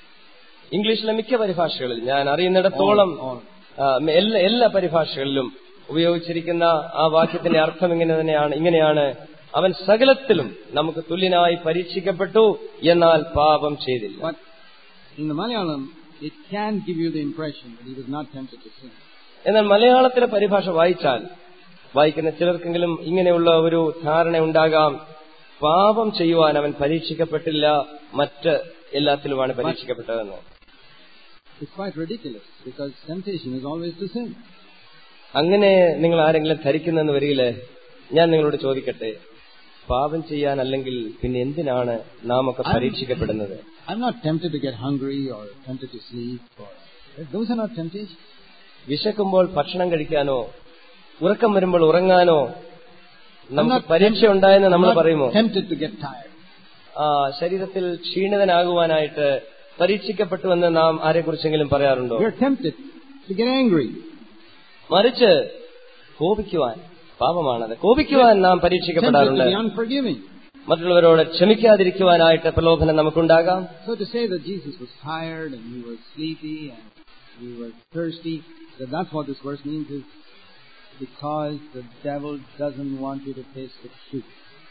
ഇംഗ്ലീഷിലെ മിക്ക പരിഭാഷകളിൽ ഞാൻ അറിയുന്നിടത്തോളം All, all. ആ, എല്ലാ എല്ലാ പരിഭാഷകളിലും ഉപയോഗിച്ചിരിക്കുന്ന ആ വാക്യത്തിന്റെ അർത്ഥം ഇങ്ങനെ തന്നെയാണ് ഇങ്ങനെയാണ് അവൻ സകലത്തിലും നമുക്ക് തുല്യനായി പരീക്ഷിക്കപ്പെട്ടു എന്നാൽ പാപം ചെയ്തില്ല But in the Malayalam, it can give you the impression that he was not tempted to sin. എന്നാൽ മലയാളത്തിലെ പരിഭാഷ വായിച്ചാൽ വായിക്കുന്ന ചിലർക്കെങ്കിലും ഇങ്ങനെയുള്ള ഒരു ധാരണ ഉണ്ടാകാം പാപം ചെയ്യുവാൻ അവൻ പരീക്ഷിക്കപ്പെട്ടില്ല മറ്റ് എല്ലാത്തിലുമാണ് പരീക്ഷിക്കപ്പെട്ടതെന്ന് It's quite ridiculous because temptation is always to sin. അങ്ങനെ നിങ്ങൾ ആരെങ്കിലും ധരിക്കുന്നെന്ന് വരികില് ഞാൻ നിങ്ങളോട് ചോദിക്കട്ടെ പാപം ചെയ്യാൻ അല്ലെങ്കിൽ പിന്നെ എന്തിനാണ് നാം ഒക്കെ പരീക്ഷിക്കപ്പെടുന്നത് I'm not tempted to get hungry or tempted to sleep or those are not temptations. വിശക്കുമ്പോൾ ഭക്ഷണം കഴിക്കാനോ ഉറക്കം വരുമ്പോൾ ഉറങ്ങാനോ I'm നമുക്ക് not പരീക്ഷ tempted- ഉണ്ടായെന്ന് I'm നമ്മൾ not പറയുമോ tempted to get tired. ആ ശരീരത്തിൽ ക്ഷീണിതനാകുവാനായിട്ട് പരീക്ഷിക്കപ്പെട്ടുവെന്ന് നാം ആരെക്കുറിച്ചെങ്കിലും പറയാറുണ്ടോ We're tempted to get angry. മറിച്ച് കോപിക്കുവാൻ പാപമാണത് കോപിക്കുവാൻ നാം Tempted to പരീക്ഷിക്കപ്പെടാറുണ്ട് be unforgiving. മറ്റുള്ളവരോട് ക്ഷമിക്കാതിരിക്കുവാനായിട്ട് പ്രലോഭനം നമുക്കുണ്ടാകാം So to say that Jesus was tired and he was sleepy and he was thirsty, that that's what this verse means is because the devil doesn't want you to taste the truth.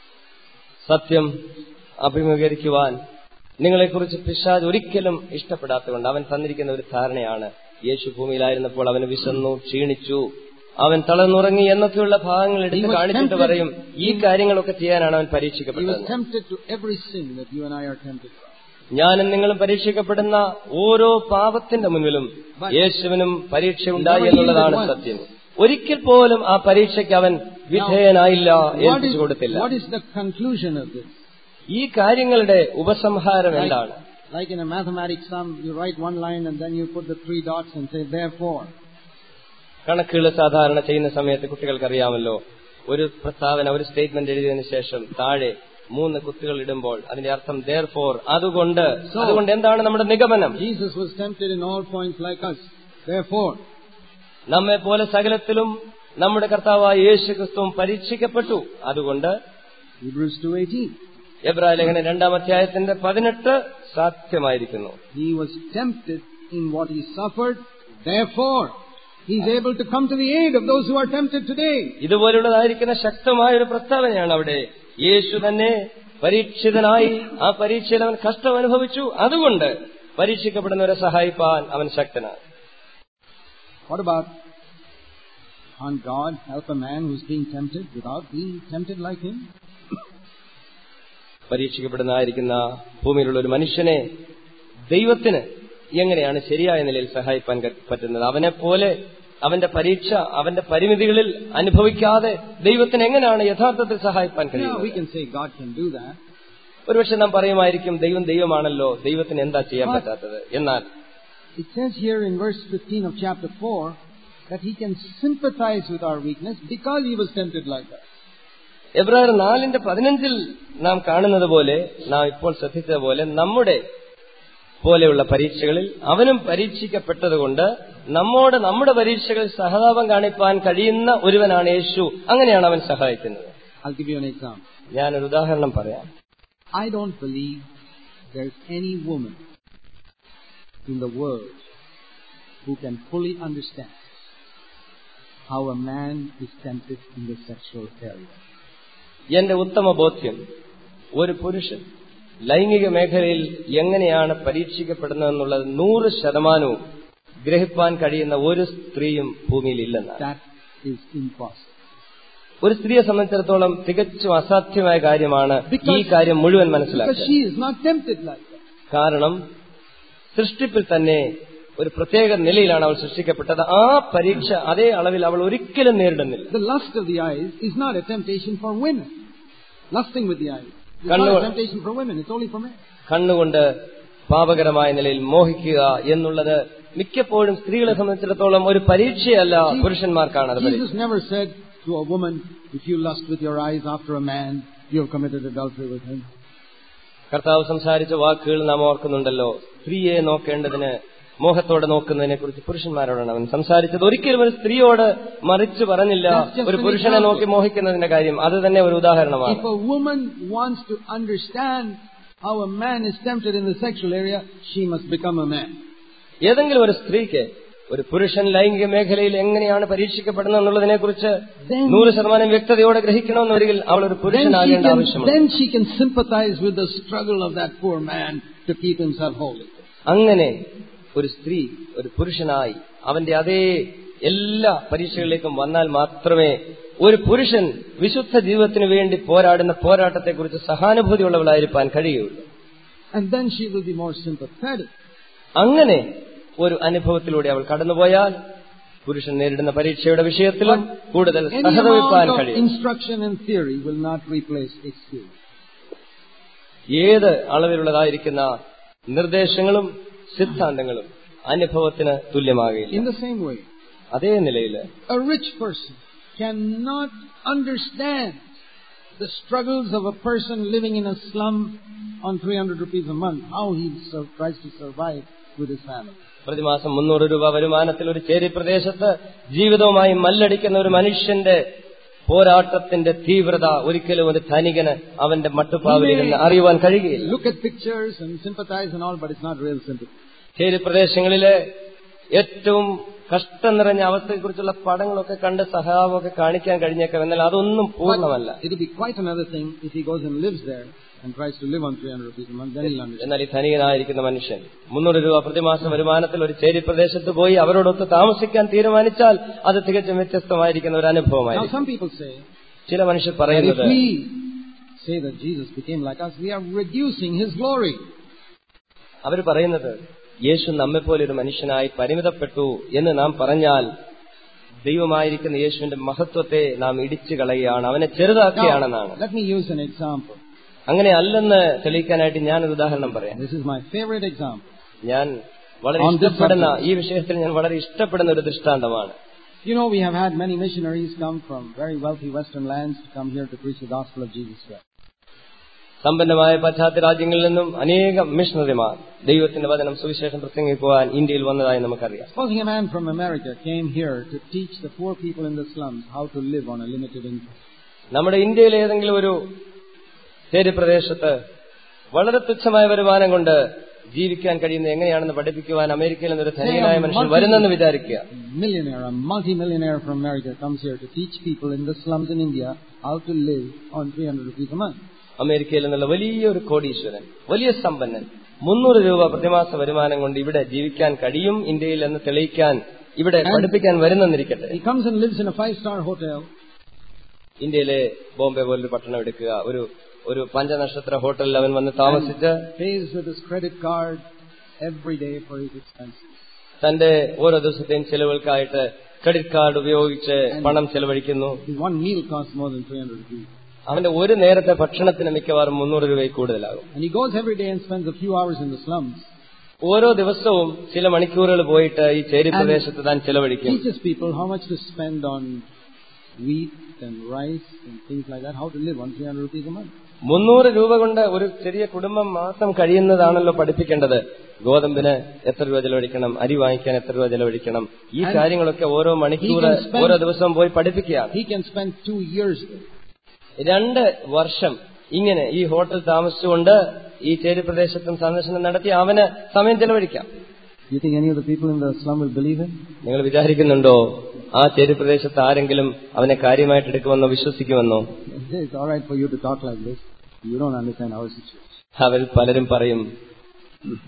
സത്യം അഭിമുഖീകരിക്കുവാൻ നിങ്ങളെക്കുറിച്ച് പിശാജ് ഒരിക്കലും ഇഷ്ടപ്പെടാത്തതുകൊണ്ട് അവൻ തന്നിരിക്കുന്ന ഒരു ധാരണയാണ് യേശു ഭൂമിയിലായിരുന്നപ്പോൾ അവന് വിശന്നു ക്ഷീണിച്ചു അവൻ തളർന്നുറങ്ങി എന്നൊക്കെയുള്ള ഭാഗങ്ങൾ എടുത്ത് He was കാണിച്ചിട്ട് tempted. പറയും ഈ കാര്യങ്ങളൊക്കെ ചെയ്യാനാണ് അവൻ He was പരീക്ഷിക്കപ്പെട്ടത് tempted to every sin that you and I are tempted by. ഞാനും നിങ്ങളും പരീക്ഷിക്കപ്പെടുന്ന ഓരോ പാപത്തിന്റെ മുന്നിലും യേശുവിനും പരീക്ഷ ഉണ്ടായി എന്നുള്ളതാണ് സത്യം ഒരിക്കൽ പോലും ആ പരീക്ഷയ്ക്ക് അവൻ വിധേയനായില്ല What is, ഏൽപ്പിച്ചു കൊടുത്തില്ല what is the conclusion of this? ഈ കാര്യങ്ങളുടെ ഉപസംഹാരം എന്താണ് Like in a mathematics sum, you write one line and then you put the three dots and say therefore. കണക്കുകൾ സാധാരണ ചെയ്യുന്ന സമയത്ത് കുട്ടികൾക്ക് അറിയാമല്ലോ ഒരു പ്രസ്താവന ഒരു സ്റ്റേറ്റ്മെന്റ് എഴുതിയതിനു ശേഷം താഴെ മൂന്ന് കുത്തുകൾ ഇടുമ്പോൾ അതിന്റെ അർത്ഥം ദർ ഫോർ അതുകൊണ്ട് അതുകൊണ്ട് എന്താണ് നമ്മുടെ നിഗമനം Jesus was tempted in all points like us. Therefore, നമ്മെ പോലെ സകലത്തിലും നമ്മുടെ കർത്താവായ യേശു ക്രിസ്തുവും പരീക്ഷിക്കപ്പെട്ടു അതുകൊണ്ട് Hebrews 2.18. എബ്രായ ലേഖന രണ്ടാം അധ്യായത്തിന്റെ പതിനെട്ട് സാധ്യമായിരിക്കുന്നു He was tempted in what he suffered. Therefore, he is able to come to the aid of those who are tempted today. ഇതുപോലുള്ളതായിരിക്കുന്ന ശക്തമായ ഒരു പ്രസ്താവനയാണ് അവിടെ യേശു തന്നെ പരീക്ഷിതനായി ആ പരീക്ഷയിൽ അവൻ കഷ്ടം അനുഭവിച്ചു അതുകൊണ്ട് പരീക്ഷിക്കപ്പെടുന്നവരെ സഹായിപ്പാൻ അവൻ ശക്തനാണ് What about can't God help a man who's being tempted without being tempted like him? പരീക്ഷിക്കപ്പെടുന്നതായിരിക്കുന്ന ഭൂമിയിലുള്ള ഒരു മനുഷ്യനെ ദൈവത്തിന് എങ്ങനെയാണ് ശരിയായ നിലയിൽ സഹായിപ്പാൻ ക- പറ്റുന്നത് അവനെ പോലെ അവന്റെ പരീക്ഷ അവന്റെ പരിമിതികളിൽ അനുഭവിക്കാതെ ദൈവത്തിന് എങ്ങനെയാണ് യഥാർത്ഥത്തിൽ സഹായിപ്പാൻ Yeah, കഴിയുന്നത് we can say God can do that. ഒരുപക്ഷെ നാം പറയുമായിരിക്കും ദൈവം ദൈവമാണല്ലോ ദൈവത്തിന് എന്താ ചെയ്യാൻ പറ്റാത്തത് എന്നാൽ It says here in verse 15 of chapter 4 that he can sympathize with our weakness because he was tempted like us. എബ്രായർ നാലിന്റെ പതിനഞ്ചിൽ നാം കാണുന്നത് പോലെ നാം ഇപ്പോൾ ശ്രദ്ധിച്ചതുപോലെ നമ്മുടെ പോലെയുള്ള പരീക്ഷകളിൽ അവനും പരീക്ഷിക്കപ്പെട്ടതുകൊണ്ട് നമ്മോട് നമ്മുടെ പരീക്ഷകളിൽ സഹതാപം കാണിപ്പാൻ കഴിയുന്ന ഒരുവനാണ് യേശു അങ്ങനെയാണ് അവൻ സഹായിക്കുന്നത് I'll give you an example. ഞാനൊരു ഉദാഹരണം പറയാം I don't believe there's any woman in the world who can fully understand how a man is tempted in the sexual area. എന്റെ ഉത്തമ ബോധ്യം ഒരു പുരുഷൻ ലൈംഗിക മേഖലയിൽ എങ്ങനെയാണ് പരീക്ഷിക്കപ്പെടുന്നതെന്നുള്ളത് നൂറ് ശതമാനവും ഗ്രഹിപ്പാൻ കഴിയുന്ന ഒരു സ്ത്രീയും ഭൂമിയിൽ ഇല്ലെന്നാണ് That is impossible. ഒരു സ്ത്രീയെ സംബന്ധിച്ചിടത്തോളം തികച്ചും അസാധ്യമായ കാര്യമാണ് ഈ Because- കാര്യം മുഴുവൻ Because മനസ്സിലാക്കുക she is not tempted like that. കാരണം സൃഷ്ടിപ്പിൽ തന്നെ ഒരു പ്രത്യേക നിലയിലാണ് അവൾ സൃഷ്ടിക്കപ്പെട്ടത് ആ പരീക്ഷ അതേ അളവിൽ അവൾ ഒരിക്കലും നേരിടുന്നില്ല The lust of the eyes is not a temptation for women. Lusting with the eyes. It's Kannu- not a temptation for women, it's only for men. കണ്ണുകൊണ്ട് പാപകരമായ നിലയിൽ മോഹിക്കുക എന്നുള്ളത് മിക്കപ്പോഴും സ്ത്രീകളെ സംബന്ധിച്ചിടത്തോളം ഒരു പരീക്ഷയല്ല പുരുഷന്മാർക്കാണ് അത് പരീക്ഷ Jesus never said to a woman, if you lust with your eyes after a man, you have committed adultery with him. കർത്താവ് സംസാരിച്ച വാക്കുകൾ നാം ഓർക്കുന്നുണ്ടല്ലോ സ്ത്രീയെ നോക്കേണ്ടതിന് മോഹത്തോടെ നോക്കുന്നതിനെ കുറിച്ച് പുരുഷന്മാരോടാണ് അവൻ സംസാരിച്ചത് ഒരിക്കലും ഒരു സ്ത്രീയോട് മറിച്ച് പറഞ്ഞില്ല That's just ഒരു an പുരുഷനെ example. നോക്കി മോഹിക്കുന്നതിന്റെ കാര്യം അത് തന്നെ ഒരു ഉദാഹരണമാണ് If a woman wants to understand how a man is tempted in the sexual area, she must become a man. ഏതെങ്കിലും ഒരു സ്ത്രീക്ക് ഒരു പുരുഷൻ ലൈംഗിക മേഖലയിൽ എങ്ങനെയാണ് പരീക്ഷിക്കപ്പെടുന്നത് എന്നുള്ളതിനെ കുറിച്ച് Then- നൂറ് ശതമാനം വ്യക്തതയോടെ ഗ്രഹിക്കണമെന്നൊരിക്കൽ അവൾ ഒരു Then she, പുരുഷനാകേണ്ട can, ആവശ്യമുണ്ട് then she can sympathize with the struggle of that poor man to keep himself holy. അങ്ങനെ ഒരു സ്ത്രീ ഒരു പുരുഷനായി അവന്റെ അതേ എല്ലാ പരീക്ഷകളിലേക്കും വന്നാൽ മാത്രമേ ഒരു പുരുഷൻ വിശുദ്ധ ജീവിതത്തിന് വേണ്ടി പോരാടുന്ന പോരാട്ടത്തെക്കുറിച്ച് സഹാനുഭൂതിയുള്ളവളായിരിക്കാൻ കഴിയുള്ളൂ And then she will be more sympathetic. അങ്ങനെ ഒരു അനുഭവത്തിലൂടെ അവൾ കടന്നുപോയാൽ പുരുഷൻ നേരിടുന്ന പരീക്ഷയുടെ വിഷയത്തിലും കൂടുതൽ Any സഹതപിപ്പാൻ amount of കഴിയും instruction and theory will not replace experience. ഏത് അളവിലുള്ളതായിരിക്കുന്ന നിർദ്ദേശങ്ങളും സിദ്ധാന്തങ്ങളും അനുഭവത്തിന് തുല്യമാകില്ല In the same way, അതേ നിലയിൽ a rich person cannot understand the struggles of a person living in a slum on 300 rupees a month, how he sur- tries to survive with his family. പ്രതിമാസം മുന്നൂറ് രൂപ വരുമാനത്തിൽ ഒരു ചേരി പ്രദേശത്ത് ജീവിതവുമായി മല്ലടിക്കുന്ന ഒരു മനുഷ്യന്റെ പോരാട്ടത്തിന്റെ തീവ്രത ഒരിക്കലും ഒരു ധനികന് അവന്റെ മട്ടുപ്പാവിൽ നിന്ന് അറിയുവാൻ കഴിയുകയില്ല Look at pictures and sympathize and all, but it's not real sympathy. ചേരി പ്രദേശങ്ങളിലെ ഏറ്റവും കഷ്ടം നിറഞ്ഞ അവസ്ഥയെക്കുറിച്ചുള്ള പടങ്ങളൊക്കെ കണ്ട് സഹാവമൊക്കെ കാണിക്കാൻ കഴിഞ്ഞേക്കാം എന്നാൽ അതൊന്നും പൂർണ്ണമല്ല It'll be quite another thing if he goes and lives there and tries to live on 300 rupees a month, then he'll understand. എന്നാൽ ഈ ധനികനായിരിക്കുന്ന മനുഷ്യൻ മുന്നൂറ് രൂപ പ്രതിമാസ വരുമാനത്തിൽ ഒരു ചേരി പ്രദേശത്ത് പോയി അവരോടൊത്ത് താമസിക്കാൻ തീരുമാനിച്ചാൽ അത് തികച്ചും വ്യത്യസ്തമായിരിക്കുന്ന ഒരു Now അനുഭവമായിരിക്കും some people say ചില മനുഷ്യർ that if പറയുന്നത് we say that Jesus became like us, we are reducing his glory. അവർ പറയുന്നത് യേശു നമ്മെപ്പോലെ ഒരു മനുഷ്യനായി പരിമിതപ്പെട്ടു എന്ന് നാം പറഞ്ഞാൽ ദൈവമായിരിക്കുന്ന യേശുവിന്റെ മഹത്വത്തെ നാം ഇടിച്ചു കളയുകയാണ് അവനെ ചെറുതാക്കുകയാണെന്നാണ് Now, let me use an example. അങ്ങനെ അല്ലെന്ന് തെളിയിക്കാനായിട്ട് ഞാനൊരു ഉദാഹരണം പറയാം This is my favorite example. ഞാൻ വളരെ On this ഇഷ്ടപ്പെടുന്ന ഈ വിഷയത്തിൽ ഞാൻ വളരെ ഇഷ്ടപ്പെടുന്ന ഒരു ദൃഷ്ടാന്തമാണ് You know, we have had many missionaries come from very wealthy Western lands to come here to preach the gospel of Jesus Christ. സമ്പന്നമായ പാശ്ചാത്യ രാജ്യങ്ങളിൽ നിന്നും അനേകം മിഷണറിമാർ ദൈവത്തിന്റെ വചനം സുവിശേഷം പ്രസംഗിക്കുവാൻ ഇന്ത്യയിൽ വന്നതായി നമുക്കറിയാം Supposing a man from America came here to teach the poor people in the slums how to live on a limited income. നമ്മുടെ ഇന്ത്യയിലെ ഏതെങ്കിലും ഒരു ചേരി പ്രദേശത്ത് വളരെ തുച്ഛമായ വരുമാനം കൊണ്ട് ജീവിക്കാൻ കഴിയുന്നത് എങ്ങനെയാണെന്ന് പഠിപ്പിക്കുവാൻ അമേരിക്കയിൽ നിന്നൊരു ധനികനായ മനുഷ്യൻ വരുന്നെന്ന് വിചാരിക്കുക millionaire, a multi-millionaire from America comes here to teach people in the slums in India how to live on 300 rupees a month. അമേരിക്കയിൽ നിന്നുള്ള വലിയൊരു കോടീശ്വരൻ വലിയ സമ്പന്നൻ മുന്നൂറ് രൂപ പ്രതിമാസ വരുമാനം കൊണ്ട് ഇവിടെ ജീവിക്കാൻ കഴിയും ഇന്ത്യയിൽ എന്ന് തെളിയിക്കാൻ ഇവിടെ പഠിപ്പിക്കാൻ വരുന്നെന്നിരിക്കട്ടെ He comes and lives in a five-star hotel ഇന്ത്യയിലെ ബോംബെ പോലൊരു പട്ടണം എടുക്കുക ഒരു ഒരു പഞ്ചനക്ഷത്ര ഹോട്ടലിൽ അവൻ വന്ന് താമസിച്ച് pays with his credit card every day for his expenses. തന്റെ ഓരോ ദിവസത്തെയും ചെലവുകൾക്കായിട്ട് ക്രെഡിറ്റ് കാർഡ് ഉപയോഗിച്ച് പണം ചെലവഴിക്കുന്നു The one meal costs more than 300 rupees. അവന്റെ ഒരു നേരത്തെ ഭക്ഷണത്തിന് മിക്കവാറും മുന്നൂറ് രൂപയിൽ കൂടുതലാകും And he goes every day and spends a few hours in the slums. ഓരോ ദിവസവും ചില മണിക്കൂറുകൾ പോയിട്ട് ഈ ചേരി പ്രദേശത്ത് താൻ ചെലവഴിക്കും Teaches people how much to spend on wheat and rice and things like that, how to live on 300 rupees a month. മുന്നൂറ് രൂപ കൊണ്ട് ഒരു ചെറിയ കുടുംബം മാസം കഴിയുന്നതാണല്ലോ പഠിപ്പിക്കേണ്ടത് ഗോതമ്പിന് എത്ര രൂപ ചെലവഴിക്കണം അരി വാങ്ങിക്കാൻ എത്ര രൂപ ചെലവഴിക്കണം ഈ And കാര്യങ്ങളൊക്കെ ഓരോ മണിക്കൂർ he can spend- ഓരോ ദിവസവും പോയി പഠിപ്പിക്കുകയാണ് He can spend two years there. രണ്ട് വർഷം ഇങ്ങനെ ഈ ഹോട്ടൽ താമസിച്ചുകൊണ്ട് ഈ ചേരി പ്രദേശത്തും സന്ദർശനം നടത്തി അവന് സമയം ചെലവഴിക്കാം You think any of the people in the slum will believe him? നിങ്ങൾ വിചാരിക്കുന്നുണ്ടോ ആ ചേരി പ്രദേശത്ത് ആരെങ്കിലും അവനെ കാര്യമായിട്ട് എടുക്കുമെന്നോ വിശ്വസിക്കുമെന്നോ It's all right for you to talk like this. You don't understand our situation. അവർ പലരും പറയും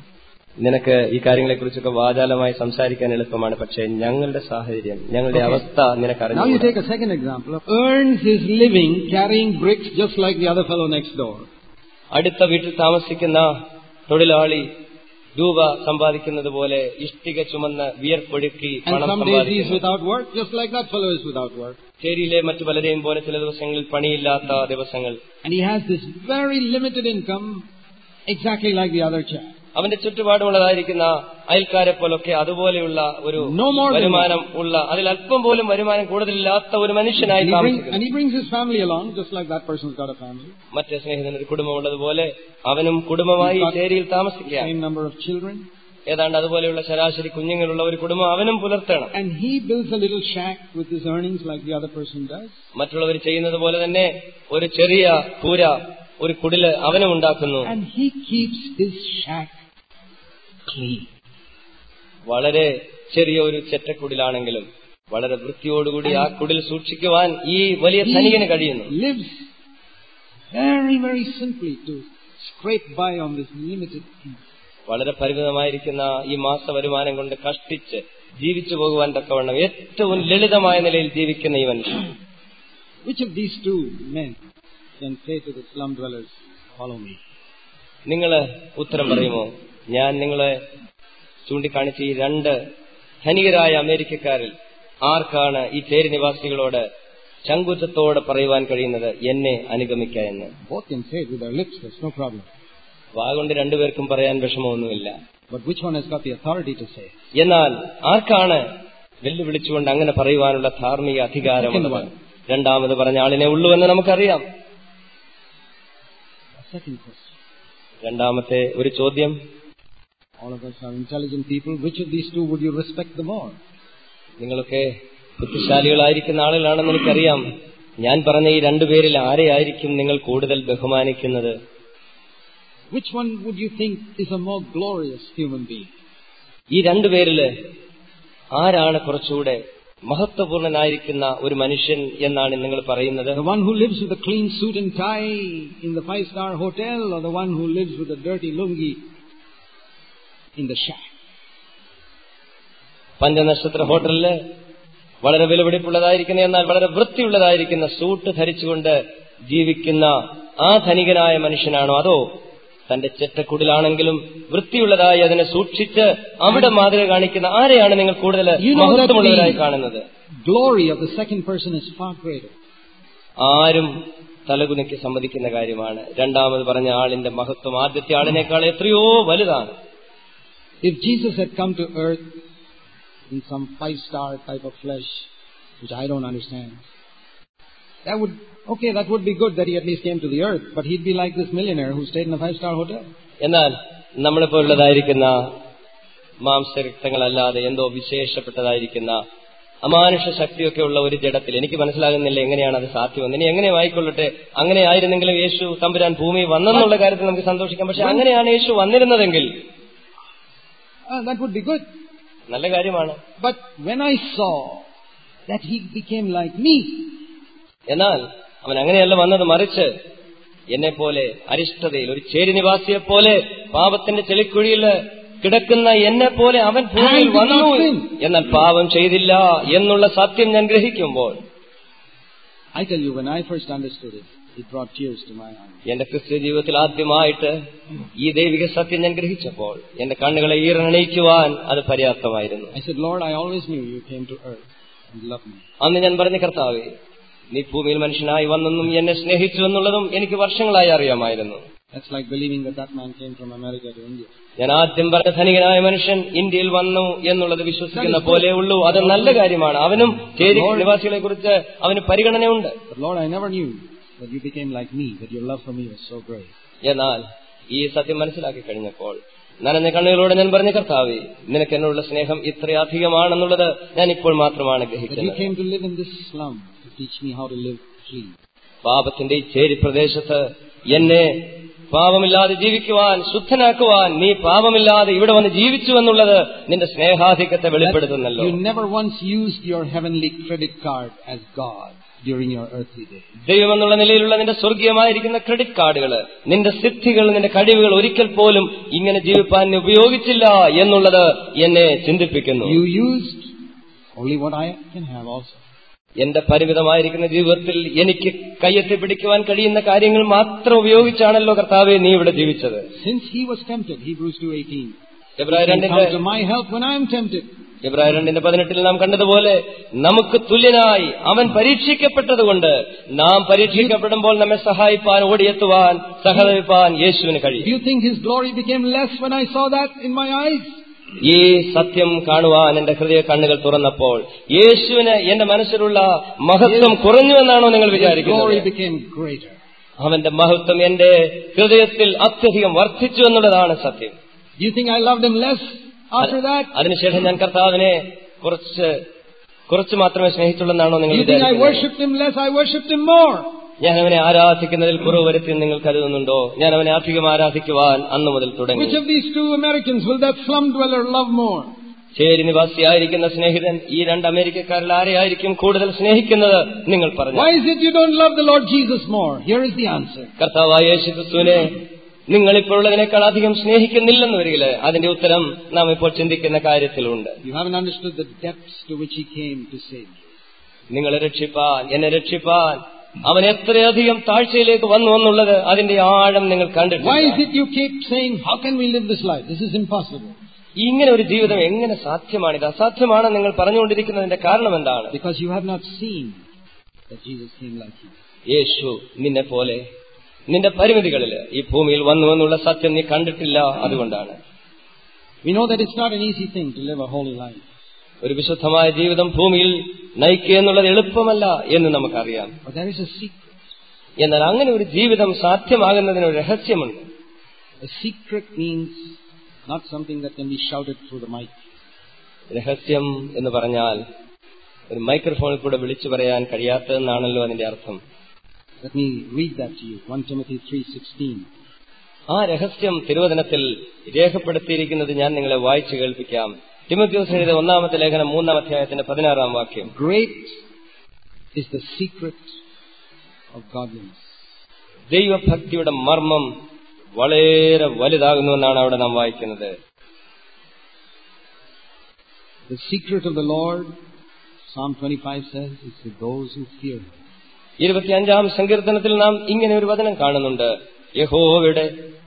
നിനക്ക് ഈ കാര്യങ്ങളെക്കുറിച്ചൊക്കെ വാചാലമായി സംസാരിക്കാൻ എളുപ്പമാണ് പക്ഷേ ഞങ്ങളുടെ സാഹചര്യം ഞങ്ങളുടെ Okay. അവസ്ഥ നിനക്കറിഞ്ഞു Now you take a second example. Earns his living carrying bricks just like the other fellow next door. അടുത്ത വീട്ടിൽ താമസിക്കുന്ന തൊഴിലാളി രൂപ സമ്പാദിക്കുന്നത് പോലെ ഇഷ്ടിക ചുമന്ന് വിയർപ്പൊഴുക്കി And പണം some days he is സമ്പാദിക്കുന്നു without work, just like that fellow is without work. ചേരിയിലെ മറ്റു പലരെയും പോലെ ചില ദിവസങ്ങളിൽ പണിയില്ലാത്ത ദിവസങ്ങൾ And he has this very limited income, exactly like the other chap. അവന്റെ ചുറ്റുപാടുമുള്ളതായിരിക്കുന്ന അയൽക്കാരെ പോലൊക്കെ അതുപോലെയുള്ള ഒരു No more than വരുമാനം ഉള്ള അതിൽ അല്പം പോലും വരുമാനം കൂടുതലില്ലാത്ത ഒരു മനുഷ്യനായി And he, brings, താമസിക്കുന്നു and he brings his family along, just like that person's got a family. മറ്റേ സ്നേഹിതന് ഒരു കുടുംബമുള്ളതുപോലെ അവനും കുടുംബമായി ഈ ചേരിയിൽ താമസിക്കുകയാണ് Same number of children. ഏതാണ്ട് അതുപോലെയുള്ള ശരാശരി കുഞ്ഞുങ്ങളുള്ള ഒരു കുടുംബം അവനും പുലർത്തണം And he builds a little shack with his earnings like the other person does. മറ്റുള്ളവർ ചെയ്യുന്നത് പോലെ തന്നെ ഒരു ചെറിയ കൂര ഒരു കുടില് അവനും ഉണ്ടാക്കുന്നു And he keeps his shack clean. വളരെ ചെറിയ ഒരു ചെറ്റക്കുടിലാണെങ്കിലും വളരെ വൃത്തിയോടുകൂടി ആ കുടിൽ സൂക്ഷിക്കുവാൻ ഈ വലിയ ധനികന് കഴിയുന്നു He lives very, very simply to scrape by on this limited income. വളരെ പരിമിതമായിരിക്കുന്ന ഈ മാസ വരുമാനം കൊണ്ട് കഷ്ടിച്ച് ജീവിച്ചു പോകുവാൻ തക്കവണ്ണം ഏറ്റവും ലളിതമായ നിലയിൽ ജീവിക്കുന്ന ഈ മനുഷ്യൻ Which of these two men can say to the slum dwellers, follow me? നിങ്ങൾ ഉത്തരം പറയുമോ ഞാൻ നിങ്ങളെ ചൂണ്ടിക്കാണിച്ച ഈ രണ്ട് ധനികരായ അമേരിക്കക്കാരിൽ ആർക്കാണ് ഈ ചേരി നിവാസികളോട് ചങ്കുറ്റത്തോടെ പറയുവാൻ കഴിയുന്നത് എന്നെ അനുഗമിക്ക എന്ന് Both can say it with their lips, there's no problem. വാഗൊണ്ട് രണ്ടുപേർക്കും പറയാൻ വിഷമമൊന്നുമില്ല But which one has got the authority to say? എന്നാൽ ആർക്കാണ് വെല്ലുവിളിച്ചുകൊണ്ട് അങ്ങനെ പറയുവാനുള്ള ധാർമ്മിക അധികാരമുള്ളത് രണ്ടാമത് പറഞ്ഞ ആളിനെ ഉള്ളുവെന്ന് നമുക്കറിയാം A second question. രണ്ടാമത്തെ ഒരു ചോദ്യം All of us are intelligent people. Which of these two would you respect the more? നിങ്ങളൊക്കെ ബുദ്ധിശാലികളായിരിക്കുന്ന ആളുകളാണെന്ന് എനിക്കറിയാം ഞാൻ പറഞ്ഞ ഈ രണ്ടുപേരിൽ ആരെയായിരിക്കും നിങ്ങൾ കൂടുതൽ ബഹുമാനിക്കുന്നത് Which one would you think is a more glorious human being? ഈ രണ്ടുപേരില് ആരാണ് കുറച്ചുകൂടെ മഹത്വപൂർണനായിരിക്കുന്ന ഒരു മനുഷ്യൻ എന്നാണ് നിങ്ങൾ പറയുന്നത് The one who lives with a clean suit and tie in the five star hotel or the one who lives with a dirty lungi in the shack? പഞ്ചനക്ഷത്ര ഹോട്ടലില് വളരെ വിലപിടിപ്പുള്ളതായിരിക്കുന്ന എന്നാൽ വളരെ വൃത്തിയുള്ളതായിരിക്കുന്ന സൂട്ട് ധരിച്ചുകൊണ്ട് ജീവിക്കുന്ന ആ ധനികനായ മനുഷ്യനാണോ അതോ തന്റെ ചെറ്റക്കുടിലാണെങ്കിലും വൃത്തിയുള്ളതായി അതിനെ സൂക്ഷിച്ച് അവിടെ മാതൃക കാണിക്കുന്ന ആരെയാണ് നിങ്ങൾ കൂടുതൽ You know that മഹത്വമുള്ളവരായി the കാണുന്നത് glory of the second person is far greater. ആരും തലകുനിക്ക് സമ്മതിക്കുന്ന കാര്യമാണ് രണ്ടാമത് പറഞ്ഞ ആളിന്റെ മഹത്വം ആദ്യത്തെ ആളിനേക്കാൾ എത്രയോ വലുതാണ് If Jesus had come to earth in some five star type of flesh, which I don't understand, that would, okay, that would be good that he at least came to the earth, but he'd be like this millionaire who stayed in a five star hotel. എന്നാൽ നമ്മളിപ്പോൾ ഉള്ളതായിരിക്കുന്ന മാംസരക്തങ്ങളല്ലാതെ എന്തോ വിശേഷപ്പെട്ടതായിരിക്കുന്ന അമാനുഷ ശക്തിയൊക്കെ ഉള്ള ഒരു ജഡത്തിൽ എനിക്ക് മനസ്സിലാകുന്നില്ല എങ്ങനെയാണ് അത് സാധ്യമെന്ന് ഇനി എങ്ങനെ ആയിക്കൊള്ളട്ടെ അങ്ങനെ ആയിരുന്നെങ്കിലും യേശു തമ്പുരാൻ ഭൂമി വന്നെന്നുള്ള കാര്യത്തിൽ നമുക്ക് സന്തോഷിക്കാം പക്ഷെ അങ്ങനെയാണ് യേശു വന്നിരുന്നതെങ്കിൽ Ah, that would be good. നല്ല കാര്യമാണ് But when I saw that he became like me, എന്നാൽ അവൻ അങ്ങനെയല്ല വന്നത് മറിച്ച് എന്നെ പോലെ അരിഷ്ടതയിൽ ഒരു ചേരി നിവാസിയെ പോലെ പാപത്തിന്റെ ചെളിക്കുഴിയിൽ കിടക്കുന്ന എന്നെ പോലെ അവൻ ഭൂമിയിൽ വന്നു എന്നാൽ പാപം ചെയ്തില്ല എന്നുള്ള സത്യം ഞാൻ ഗ്രഹിക്കുമ്പോൾ I tell you, when I first understood it, it brought tears to my eyes. എന്റെ ക്രിസ്ത്യ ജീവിതത്തിൽ ആദ്യമായിട്ട് ഈ ദൈവിക സത്യം ഞാൻ ഗ്രഹിച്ചപ്പോൾ എന്റെ കണ്ണുകളെ ഈറണയിക്കുവാൻ അത് പര്യാപ്തമായിരുന്നു I said, Lord, I always knew you came to earth and loved me. അന്ന് ഞാൻ പറഞ്ഞ കർത്താവേ നീ ഭൂമിയിൽ മനുഷ്യനായി വന്നെന്നും എന്നെ സ്നേഹിച്ചു എന്നുള്ളതും എനിക്ക് വർഷങ്ങളായി അറിയാമായിരുന്നു That's like believing that that man came from America to India. ഞാൻ ആദ്യം പറഞ്ഞ ധനികനായ മനുഷ്യൻ ഇന്ത്യയിൽ വന്നു എന്നുള്ളത് വിശ്വസിക്കുന്ന പോലെ ഉള്ളൂ അത് നല്ല കാര്യമാണ് അവനും ചേരി നിവാസികളെ കുറിച്ച് അവന് പരിഗണനയുണ്ട് But Lord, I never knew that you became like me, that your love for me was so great. എന്നാൽ ഈ സത്യം മനസ്സിലാക്കി കഴിഞ്ഞപ്പോൾ നനഞ്ഞ കണ്ണുകളോടെ ഞാൻ പറഞ്ഞ കർത്താവേ നിനക്ക് എന്നോടുള്ള സ്നേഹം ഇത്രയധികമാണെന്നുള്ളത് ഞാൻ ഇപ്പോൾ മാത്രമാണ് That you ഗ്രഹിക്കുന്നത് came to live in this slum to teach me how to live free. പാപത്തിന്റെ ഈ ചേരി പ്രദേശത്ത് എന്നെ പാപമില്ലാതെ ജീവിക്കുവാൻ ശുദ്ധനാക്കുവാൻ നീ പാപമില്ലാതെ ഇവിടെ വന്ന് ജീവിച്ചു എന്നുള്ളത് നിന്റെ സ്നേഹാധിക്യത്തെ വെളിപ്പെടുത്തുന്നല്ലോ You never once used your heavenly credit card as God. during your earthly days. ദൈവം എന്നുള്ള നിലയിലുള്ള നിന്റെ സ്വർഗീയമായിരിക്കുന്ന ക്രെഡിറ്റ് കാർഡുകൾ നിന്റെ സിദ്ധികൾ നിന്റെ കഴിവുകൾ ഒരിക്കൽ പോലും ഇങ്ങനെ ജീവിപ്പാൻ നീ ഉപയോഗിച്ചില്ല എന്നുള്ളത് എന്നെ ചിന്തിപ്പിക്കുന്നു You used only what I can have also. എന്റെ പരിമിതമായിരിക്കുന്ന ജീവിതത്തിൽ എനിക്ക് കയ്യെത്തി പിടിക്കുവാൻ കഴിയുന്ന കാര്യങ്ങൾ മാത്രം ഉപയോഗിച്ചാണല്ലോ കർത്താവെ നീ ഇവിടെ ജീവിച്ചത് Since he was tempted, Hebrews 2.18, എബ്രായ "He രണ്ടിന്റെ come to my help when I am tempted. എബ്രായ രണ്ടിന്റെ പതിനെട്ടിൽ നാം കണ്ടതുപോലെ നമുക്ക് തുല്യനായി അവൻ പരീക്ഷിക്കപ്പെട്ടതുകൊണ്ട് നാം പരീക്ഷിക്കപ്പെടുമ്പോൾ നമ്മെ സഹായിപ്പാൻ ഓടിയെത്തുവാൻ സഹതരിപ്പാൻ യേശുവിന് Do കഴിയും you think his glory became less when I saw that in my eyes? ഈ സത്യം കാണുവാൻ എന്റെ ഹൃദയ കണ്ണുകൾ തുറന്നപ്പോൾ യേശുവിന് എന്റെ മനസ്സിലുള്ള മഹത്വം കുറഞ്ഞു എന്നാണോ നിങ്ങൾ His glory വിചാരിക്കുന്നത് became greater. അവന്റെ മഹത്വം എന്റെ ഹൃദയത്തിൽ അത്യധികം വർദ്ധിച്ചു എന്നുള്ളതാണ് സത്യം Do you think I loved him less after that? അതിനുശേഷം ഞാൻ കർത്താവിനെ കുറച്ച് കുറച്ച് മാത്രമേ സ്നേഹിച്ചുള്ളെന്നാണോ Do നിങ്ങൾ you think I വിചാരിക്കുന്നത് worshipped him less? I worshipped him more. ഞാൻ അവനെ ആരാധിക്കുന്നതിൽ കുറവ് വരുത്തി എന്ന് നിങ്ങൾ കരുതുന്നുണ്ടോ ഞാൻ അവനെ അധികം ആരാധിക്കുവാൻ അന്നു മുതൽ Which തുടങ്ങി of these two Americans will that slum dweller love more? ചേരി നിവാസിയായിരിക്കുന്ന സ്നേഹിതൻ ഈ രണ്ട് അമേരിക്കക്കാരിൽ ആരെയായിരിക്കും കൂടുതൽ സ്നേഹിക്കുന്നത് നിങ്ങൾ പറഞ്ഞു Why is it you don't love the Lord Jesus more? Here is the answer. കർത്താവായ യേശു ക്രിസ്തുവിനെ നിങ്ങൾ ഇപ്പോൾ ഉള്ളതിനേക്കാൾ അധികം സ്നേഹിക്കുന്നില്ലെന്ന് വരികില് അതിന്റെ ഉത്തരം നാം ഇപ്പോൾ ചിന്തിക്കുന്ന കാര്യത്തിലുണ്ട് You haven't understood the depths to which he came to save you. നിങ്ങളെ രക്ഷിപ്പാൻ എന്നെ രക്ഷിപ്പാൻ അവൻ എത്രയധികം താഴ്ചയിലേക്ക് വന്നു എന്നുള്ളത് അതിന്റെ ആഴം നിങ്ങൾ Why is കണ്ടിട്ടില്ല it you keep saying, how can we live this life? This is impossible. ഇങ്ങനെ ഒരു ജീവിതം എങ്ങനെ സാധ്യമാണ് ഇത് അസാധ്യമാണ് നിങ്ങൾ പറഞ്ഞുകൊണ്ടിരിക്കുന്നതിന്റെ കാരണം എന്താണ് Because you have not seen that Jesus came like you. യേശു നിന്നെ പോലെ നിന്റെ പരിമിതികളിൽ ഈ ഭൂമിയിൽ വന്നു എന്നുള്ള സത്യം നീ കണ്ടിട്ടില്ല അതുകൊണ്ടാണ് We know that it's not an easy thing to live a holy life. ഒരു വിശുദ്ധമായ ജീവിതം ഭൂമിയിൽ നയിക്കുക എന്നുള്ളത് എളുപ്പമല്ല എന്ന് നമുക്കറിയാം But there is a secret. എന്നാൽ അങ്ങനെ ഒരു ജീവിതം സാധ്യമാകുന്നതിന് ഒരു രഹസ്യമുണ്ട് A secret means not something that can be shouted through the mic. രഹസ്യം എന്ന് പറഞ്ഞാൽ ഒരു മൈക്രോഫോണിൽ കൂടെ വിളിച്ചു പറയാൻ കഴിയാത്തതെന്നാണല്ലോ അതിന്റെ അർത്ഥം Let me read that to you. 1 Timothy 3.16. ആ രഹസ്യം തിരുവചനത്തിൽ രേഖപ്പെടുത്തിയിരിക്കുന്നത് ഞാൻ നിങ്ങളെ വായിച്ചു കേൾപ്പിക്കാം ടിമോത്യോസ് എഴുതിയ ഒന്നാമത്തെ ലേഖനം മൂന്നാം അധ്യായത്തിന്റെ പതിനാറാം വാക്യം Great is the secret of godliness. ദൈവഭക്തിയുടെ മർമ്മം വളരെ വലുതാകുന്നുവെന്നാണ് അവിടെ നാം വായിക്കുന്നത് The secret of the Lord, Psalm 25 says, is to those who fear Him. ഇരുപത്തിയഞ്ചാം സങ്കീർത്തനത്തിൽ നാം ഇങ്ങനെ ഒരു വചനം കാണുന്നുണ്ട് യഹോവയുടെ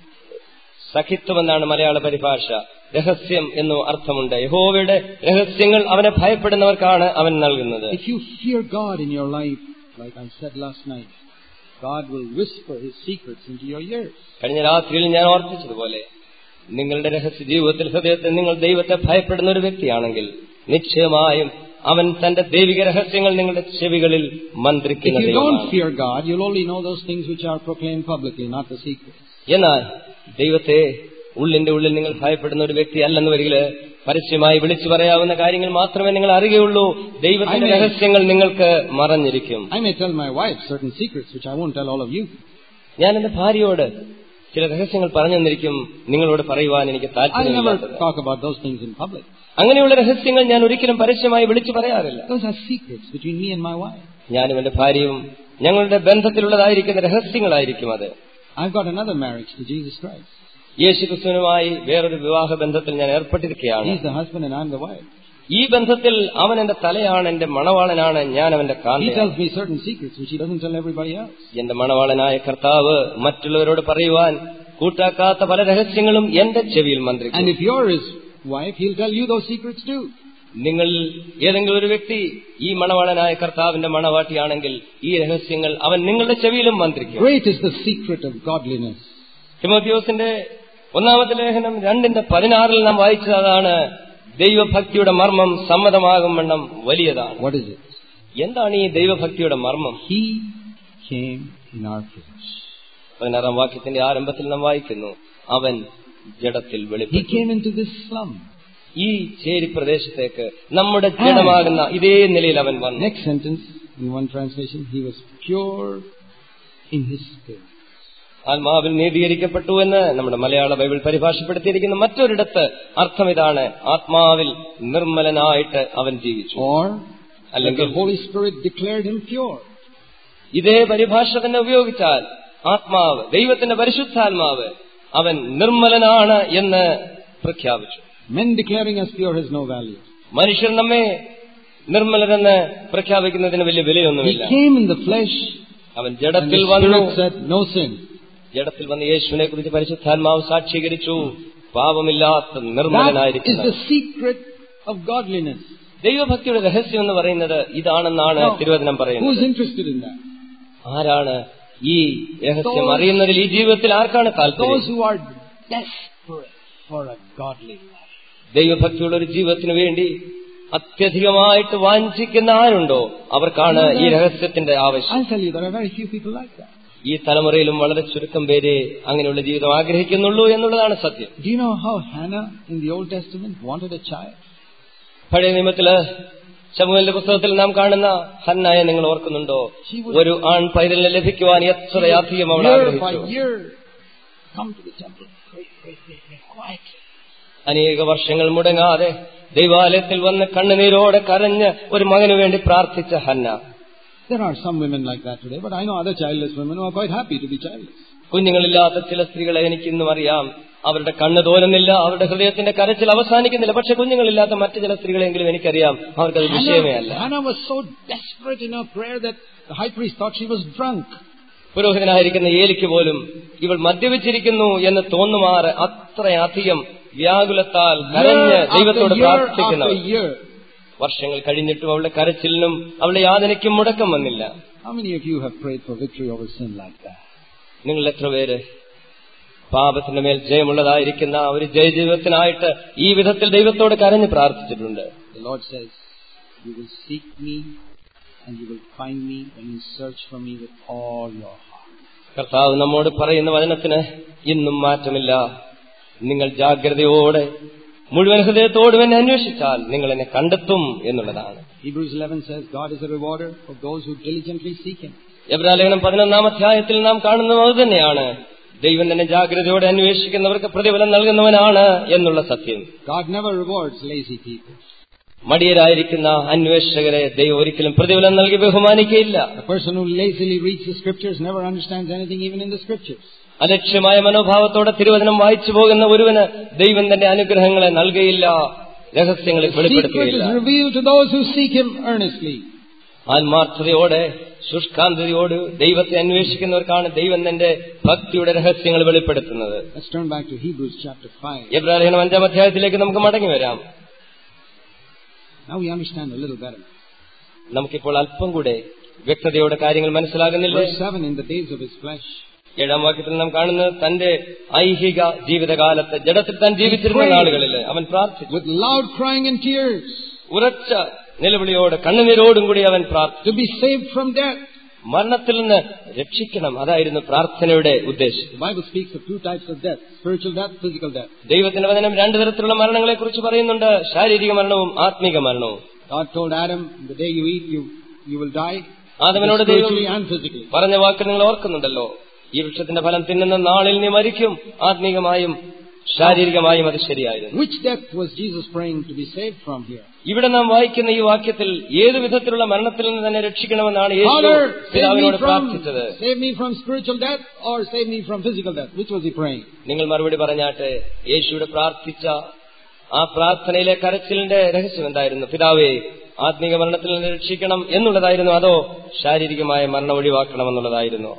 സഖിത്വം എന്നാണ് മലയാള പരിഭാഷ രഹസ്യം എന്നു അർത്ഥമുണ്ട് യഹോവയുടെ രഹസ്യങ്ങൾ അവനെ ഭയപ്പെടുന്നവർക്കാണ് അവൻ നൽകുന്നത് If you fear God in your life, like I said last night, God will whisper His secrets into your ears. കഴിഞ്ഞ രാത്രിയിൽ ഞാൻ ഓർപ്പിച്ചതുപോലെ നിങ്ങളുടെ രഹസ്യ ജീവിതത്തിൽ ഹൃദയത്തിൽ നിങ്ങൾ ദൈവത്തെ ഭയപ്പെടുന്ന ഒരു വ്യക്തിയാണെങ്കിൽ നിശ്ചയമായും അവൻ തന്റെ ദൈവിക രഹസ്യങ്ങൾ നിങ്ങളുടെ ചെവികളിൽ If മന്ത്രിക്കുന്ന you ദൈവമാണ് don't fear God, you'll only know those things which are proclaimed publicly, not the secrets. എന്നാൽ ദൈവത്തെ ഉള്ളിന്റെ ഉള്ളിൽ നിങ്ങൾ ഭയപ്പെടുന്ന ഒരു വ്യക്തി അല്ലെന്ന് വരികില് പരസ്യമായി വിളിച്ചു പറയാവുന്ന കാര്യങ്ങൾ മാത്രമേ നിങ്ങൾ അറിയുകയുള്ളൂ ദൈവത്തിന്റെ I may- രഹസ്യങ്ങൾ നിങ്ങൾക്ക് മറഞ്ഞിരിക്കും I may tell my wife certain secrets which I won't tell all of you. ഞാൻ എന്റെ ഭാര്യയോട് ചില രഹസ്യങ്ങൾ പറഞ്ഞു തന്നിരിക്കും നിങ്ങളോട് പറയുവാൻ എനിക്ക് I താല്പര്യമില്ലാത്തത് never talk about those things in public. അങ്ങനെയുള്ള രഹസ്യങ്ങൾ ഞാൻ ഒരിക്കലും പരസ്യമായി വിളിച്ചു പറയാറില്ല Those are secrets between me and my wife. ഞാനും എന്റെ ഭാര്യയും ഞങ്ങളുടെ ബന്ധത്തിലുള്ളതായിരിക്കുന്ന രഹസ്യങ്ങളായിരിക്കും അത് I've got another marriage to Jesus Christ. യേശു ക്രിസ്തുവിനുമായി വേറൊരു വിവാഹ ബന്ധത്തിൽ ഞാൻ ഏർപ്പെട്ടിരിക്കുകയാണ് He's the husband and I'm the wife. ഈ ബന്ധത്തിൽ അവൻ എന്റെ തലയാണ് എന്റെ മണവാളനാണ് ഞാൻ അവന്റെ He Kanti tells me certain secrets which he doesn't tell everybody else. എന്റെ മണവാളനായ കർത്താവ് മറ്റുള്ളവരോട് പറയുവാൻ കൂട്ടാക്കാത്ത പല രഹസ്യങ്ങളും എന്റെ ചെവിയിൽ And മന്ത്രിക്കും if you're his wife, he'll tell you those secrets too. നിങ്ങൾ ഏതെങ്കിലും ഒരു വ്യക്തി ഈ മണവാളനായ കർത്താവിന്റെ മണവാട്ടിയാണെങ്കിൽ ഈ രഹസ്യങ്ങൾ അവൻ നിങ്ങളുടെ ചെവിയിലും മന്ത്രിക്കും Great is the secret of godliness. തിമോത്തിയോസിന്റെ ഒന്നാമത്തെ ലേഖനം രണ്ടിന്റെ പതിനാറിൽ നാം വായിച്ചതാണ് ദൈവഭക്തിയുടെ മർമ്മം സമ്മതമാകും വണ്ണം വലിയതാണ് What is it? എന്താണ് ഈ ദൈവഭക്തിയുടെ മർമ്മം He came in our flesh. പതിനാറാം വാക്യത്തിന്റെ ആരംഭത്തിൽ നാം വായിക്കുന്നു അവൻ ജഡത്തിൽ He വെളിപ്പെട്ടു came into this slum. ഈ ചേരി പ്രദേശത്തേക്ക് നമ്മുടെ ജഡമാകുന്ന ഇതേ നിലയിൽ അവൻ വന്നു Next sentence, in one translation, he was pure in his spirit. ആത്മാവിൽ നീതീകരിക്കപ്പെട്ടു എന്ന് നമ്മുടെ മലയാള ബൈബിൾ പരിഭാഷപ്പെടുത്തിയിരിക്കുന്ന മറ്റൊരിടത്ത് അർത്ഥം ഇതാണ് ആത്മാവിൽ നിർമ്മലനായിട്ട് അവൻ ജീവിച്ചു Or, that അല്ലെങ്കിൽ the Holy Spirit declared him pure. ഇതേ പരിഭാഷ തന്നെ ഉപയോഗിച്ചാൽ ആത്മാവ് ദൈവത്തിന്റെ പരിശുദ്ധാത്മാവ് അവൻ നിർമ്മലനാണ് എന്ന് പ്രഖ്യാപിച്ചു Men declaring us pure has no value. മനുഷ്യർ നമ്മെ നിർമ്മലരെന്ന് പ്രഖ്യാപിക്കുന്നതിന് വലിയ He വിലയൊന്നുമില്ല came in the flesh, അവൻ and ജഡത്തിൽ the വന്നു Spirit said, no sin. ജഡത്തിൽ വന്ന് യേശുവിനെ കുറിച്ച് പരിശുദ്ധാത്മാവ് സാക്ഷീകരിച്ചു പാപമില്ലാത്ത That is നിർമ്മലനായിരിക്കുന്നത് the secret of godliness. ദൈവഭക്തിയുടെ രഹസ്യം എന്ന് പറയുന്നത് ഇതാണെന്നാണ് Now, തിരുവചനം Who പറയുന്നത് is interested in that? ആരാണ് ഈ രഹസ്യം Those- അറിയുന്നതിൽ ഈ ജീവിതത്തിൽ ആർക്കാണ് Those താല്പര്യം who are desperate for a godly life. ദൈവഭക്തിയുള്ള ഒരു ജീവിതത്തിന് വേണ്ടി അത്യധികമായിട്ട് വാഞ്ചിക്കുന്ന ആരുണ്ടോ അവർക്കാണ് ഈ രഹസ്യത്തിന്റെ ആവശ്യം I'll tell you, there are very few people like that. ഈ തലമുറയിലും വളരെ ചുരുക്കം പേരെ അങ്ങനെയുള്ള ജീവിതം ആഗ്രഹിക്കുന്നുള്ളൂ എന്നുള്ളതാണ് സത്യം Do you know how Hannah in the Old Testament wanted a child? പഴയ നിയമത്തില് ശമുവിന്റെ പുസ്തകത്തിൽ നാം കാണുന്ന ഹന്നായെ നിങ്ങൾ ഓർക്കുന്നുണ്ടോ ഒരു ആൺ പൈതലിനെ ലഭിക്കുവാൻ എത്രയധികം അവൾ year by ആഗ്രഹിച്ചു year, come to the temple, pray, pray, pray, pray, quietly. അനേക വർഷങ്ങൾ മുടങ്ങാതെ ദൈവാലയത്തിൽ വന്ന് കണ്ണുനീരോടെ കരഞ്ഞ് ഒരു മകനു വേണ്ടി പ്രാർത്ഥിച്ച Hannah There are some women like that today, but I know other childless women who are quite happy to be childless. കുഞ്ഞുങ്ങളില്ലാത്ത ചില സ്ത്രീകളെ എനിക്കിന്നും അറിയാം അവരുടെ കണ്ണ് തോന്നുന്നില്ല അവരുടെ ഹൃദയത്തിന്റെ കരച്ചിൽ അവസാനിക്കുന്നില്ല പക്ഷെ കുഞ്ഞുങ്ങളില്ലാത്ത മറ്റു ചില സ്ത്രീകളെങ്കിലും എനിക്കറിയാം അവർക്കത് വിഷയമേ അല്ല Hannah, Hannah was so desperate in her prayer that the high priest thought she was drunk. പുരോഹിതനായിരിക്കുന്ന ഏലിക്ക് പോലും ഇവൾ മദ്യപിച്ചിരിക്കുന്നു എന്ന് തോന്നുമാറ് അത്രയധികം വ്യാകുലത്താൽ കരഞ്ഞ് Year after ദൈവത്തോട് year പ്രാർത്ഥിക്കുന്നവർ after year. വർഷങ്ങൾ കഴിഞ്ഞിട്ടും അവളുടെ കരച്ചിലിനും അവളുടെ യാതനയ്ക്കും മുടക്കം വന്നില്ല How many of you have prayed for victory over sin like that? നിങ്ങൾ എത്ര പേര് പാപത്തിന്റെ മേൽ ജയമുള്ളതായിരിക്കുന്ന ഒരു ജയജീവിതത്തിനായിട്ട് ഈ വിധത്തിൽ ദൈവത്തോട് കരഞ്ഞ് പ്രാർത്ഥിച്ചിട്ടുണ്ട് The Lord says, You will seek me and you will find me when you search for me with all your heart. കർത്താവ് നമ്മോട് പറയുന്ന വചനത്തിന് ഇന്നും മാറ്റമില്ല നിങ്ങൾ ജാഗ്രതയോടെ മുഴുവൻ ഹൃദയത്തോടും എന്നെ അന്വേഷിച്ചാൽ നിങ്ങൾ എന്നെ കണ്ടെത്തും എന്നുള്ളതാണ് Hebrews 11 says, God is a rewarder of those who diligently seek Him. എബ്രാലേഖനം പതിനൊന്നാം അധ്യായത്തിൽ നാം കാണുന്നത് അത് തന്നെയാണ് ദൈവം തന്നെ ജാഗ്രതയോടെ അന്വേഷിക്കുന്നവർക്ക് പ്രതിഫലം നൽകുന്നവനാണ് എന്നുള്ള സത്യം God never rewards lazy people. മടിയരായിരിക്കുന്ന അന്വേഷകരെ ദൈവം ഒരിക്കലും പ്രതിഫലം നൽകി ബഹുമാനിക്കയില്ല A person who lazily reads the scriptures never understands anything even in the scriptures. അലക്ഷ്യമായ മനോഭാവത്തോടെ തിരുവചനം വായിച്ചു പോകുന്ന ഒരുവന് ദൈവം തന്റെ അനുഗ്രഹങ്ങളെ നൽകയില്ല രഹസ്യങ്ങളെ The secret വെളിപ്പെടുത്തുകയില്ല is revealed to those who seek Him earnestly. ആത്മാർത്ഥതയോടെ ശുഷ്കാന്തതയോട് ദൈവത്തെ അന്വേഷിക്കുന്നവർക്കാണ് ദൈവം തന്റെ ഭക്തിയുടെ രഹസ്യങ്ങൾ വെളിപ്പെടുത്തുന്നത് Let's turn back to Hebrews chapter 5. എബ്രാഹിം അഞ്ചാം അധ്യായത്തിലേക്ക് നമുക്ക് മടങ്ങി വരാം Now we understand a little better. നമുക്കിപ്പോൾ അല്പം കൂടെ വ്യക്തതയോടെ കാര്യങ്ങൾ മനസ്സിലാകുന്നില്ലേ Verse 7 In the days of His flesh, ഏഴാം വാക്യത്തിൽ നാം കാണുന്നത് തന്റെ ഐഹിക ജീവിതകാലത്ത് ജഡത്തിൽ താൻ ജീവിച്ചിരുന്ന നാളുകളിൽ അവൻ പ്രാർത്ഥിച്ചു with loud crying and tears, ഉറച്ച നിലവിളിയോട് കണ്ണുനീരോടും കൂടി അവൻ പ്രാർത്ഥിച്ചു to be saved from death. മരണത്തിൽ നിന്ന് രക്ഷിക്കണം അതായിരുന്നു പ്രാർത്ഥനയുടെ ഉദ്ദേശം The Bible speaks of two types of death spiritual death, physical death. ദൈവത്തിന്റെ വചനം രണ്ടു തരത്തിലുള്ള മരണങ്ങളെ കുറിച്ച് പറയുന്നുണ്ട് ശാരീരിക മരണവും ആത്മീക മരണവും God told Adam, The day you eat, you, you will die, ആദമിനോട് ദൈവം spiritually and physically. പറഞ്ഞ വാക്ക് നിങ്ങൾ ഓർക്കുന്നുണ്ടല്ലോ ഈ വൃക്ഷത്തിന്റെ ഫലം തിന്നുന്ന നാളിൽ നീ മരിക്കും ആത്മീകമായും ശാരീരികമായും അത് ശരിയായിരുന്നു Which death was Jesus praying to be saved from here? ഇവിടെ നാം വായിക്കുന്ന ഈ വാക്യത്തിൽ ഏതു വിധത്തിലുള്ള മരണത്തിൽ നിന്ന് തന്നെ രക്ഷിക്കണമെന്നാണ് യേശു Father, save me പിതാവിനോട് from, പ്രാർത്ഥിച്ചത് save me from spiritual death or save me from physical death. Which was he praying? നിങ്ങൾ മറുപടി പറഞ്ഞാട്ടെ യേശുവിടെ പ്രാർത്ഥിച്ച ആ പ്രാർത്ഥനയിലെ കരച്ചിലിന്റെ രഹസ്യം എന്തായിരുന്നു പിതാവേ ആത്മീക മരണത്തിൽ നിന്ന് രക്ഷിക്കണം എന്നുള്ളതായിരുന്നു അതോ ശാരീരികമായ മരണം ഒഴിവാക്കണം എന്നുള്ളതായിരുന്നു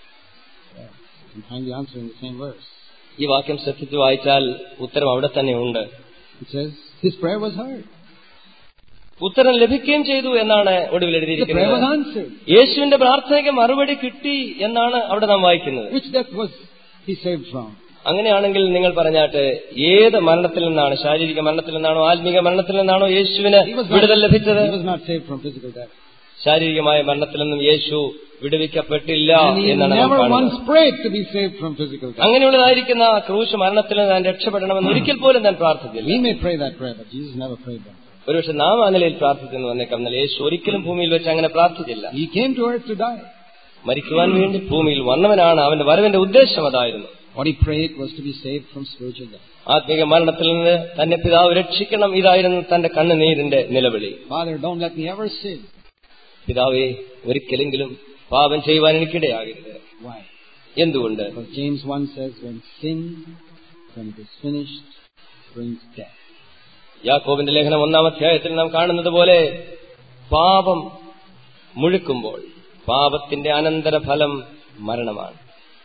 You find the answer in the same verse. ഈ വാക്യം ശ്രദ്ധിച്ച് വായിച്ചാൽ ഉത്തരം അവിടെ തന്നെ ഉണ്ട് It says, His prayer was heard. ഉത്തരം ലഭിക്കുകയും ചെയ്തു എന്നാണ് ഒടുവിൽ The prayer was എഴുതിയിരിക്കുന്നത് answered. യേശുവിന്റെ പ്രാർത്ഥനയ്ക്ക് മറുപടി കിട്ടി എന്നാണ് അവിടെ നാം വായിക്കുന്നത് Which death was he saved from? അങ്ങനെയാണെങ്കിൽ നിങ്ങൾ പറഞ്ഞാട്ടെ ഏത് മരണത്തിൽ നിന്നാണ് ശാരീരിക മരണത്തിൽ നിന്നാണോ ആത്മീക മരണത്തിൽ നിന്നാണോ യേശുവിന് He was വിടുതൽ not, ലഭിച്ചത് he was not saved from physical death. ശാരീരികമായ മരണത്തിൽ നിന്നും യേശു വിടുവിക്കപ്പെട്ടില്ല And he എന്നാണ് നാം never once കാണുന്നത് prayed to be saved from physical death. അങ്ങനെയുള്ളതായിരിക്കുന്ന ആ ക്രൂശ് മരണത്തിൽ നിന്ന് താൻ രക്ഷപ്പെടണമെന്ന് ഒരിക്കൽ പോലും താൻ പ്രാർത്ഥിച്ചില്ല We may pray that prayer, but Jesus never prayed that. ഒരുപക്ഷെ നാം ആ നിലയിൽ പ്രാർത്ഥിച്ചെന്ന് വന്നേക്കാം എന്നാൽ യേശു ഒരിക്കലും ഭൂമിയിൽ വെച്ച് അങ്ങനെ പ്രാർത്ഥിച്ചില്ല He came to earth to die. മരിക്കുവാൻ വേണ്ടി ഭൂമിയിൽ വന്നവനാണ് അവന്റെ വരവിന്റെ ഉദ്ദേശം അതായിരുന്നു What he prayed was to be saved from spiritual death. ആത്മീക മരണത്തിൽ നിന്ന് തന്നെ പിതാവ് രക്ഷിക്കണം ഇതായിരുന്നു തന്റെ കണ്ണുനീരിന്റെ നിലവിളി Father, don't let me ever sin. പിതാവേ ഒരിക്കലെങ്കിലും പാപം ചെയ്യുവാൻ എനിക്കിടയാകരുത് Why? എന്തുകൊണ്ട് Because James 1 says, when sin, when it is finished, brings death. യാക്കോബിന്റെ ലേഖനം ഒന്നാം അധ്യായത്തിൽ നാം കാണുന്നത് പോലെ പാപം മുഴുക്കുമ്പോൾ പാപത്തിന്റെ അനന്തരഫലം മരണമാണ്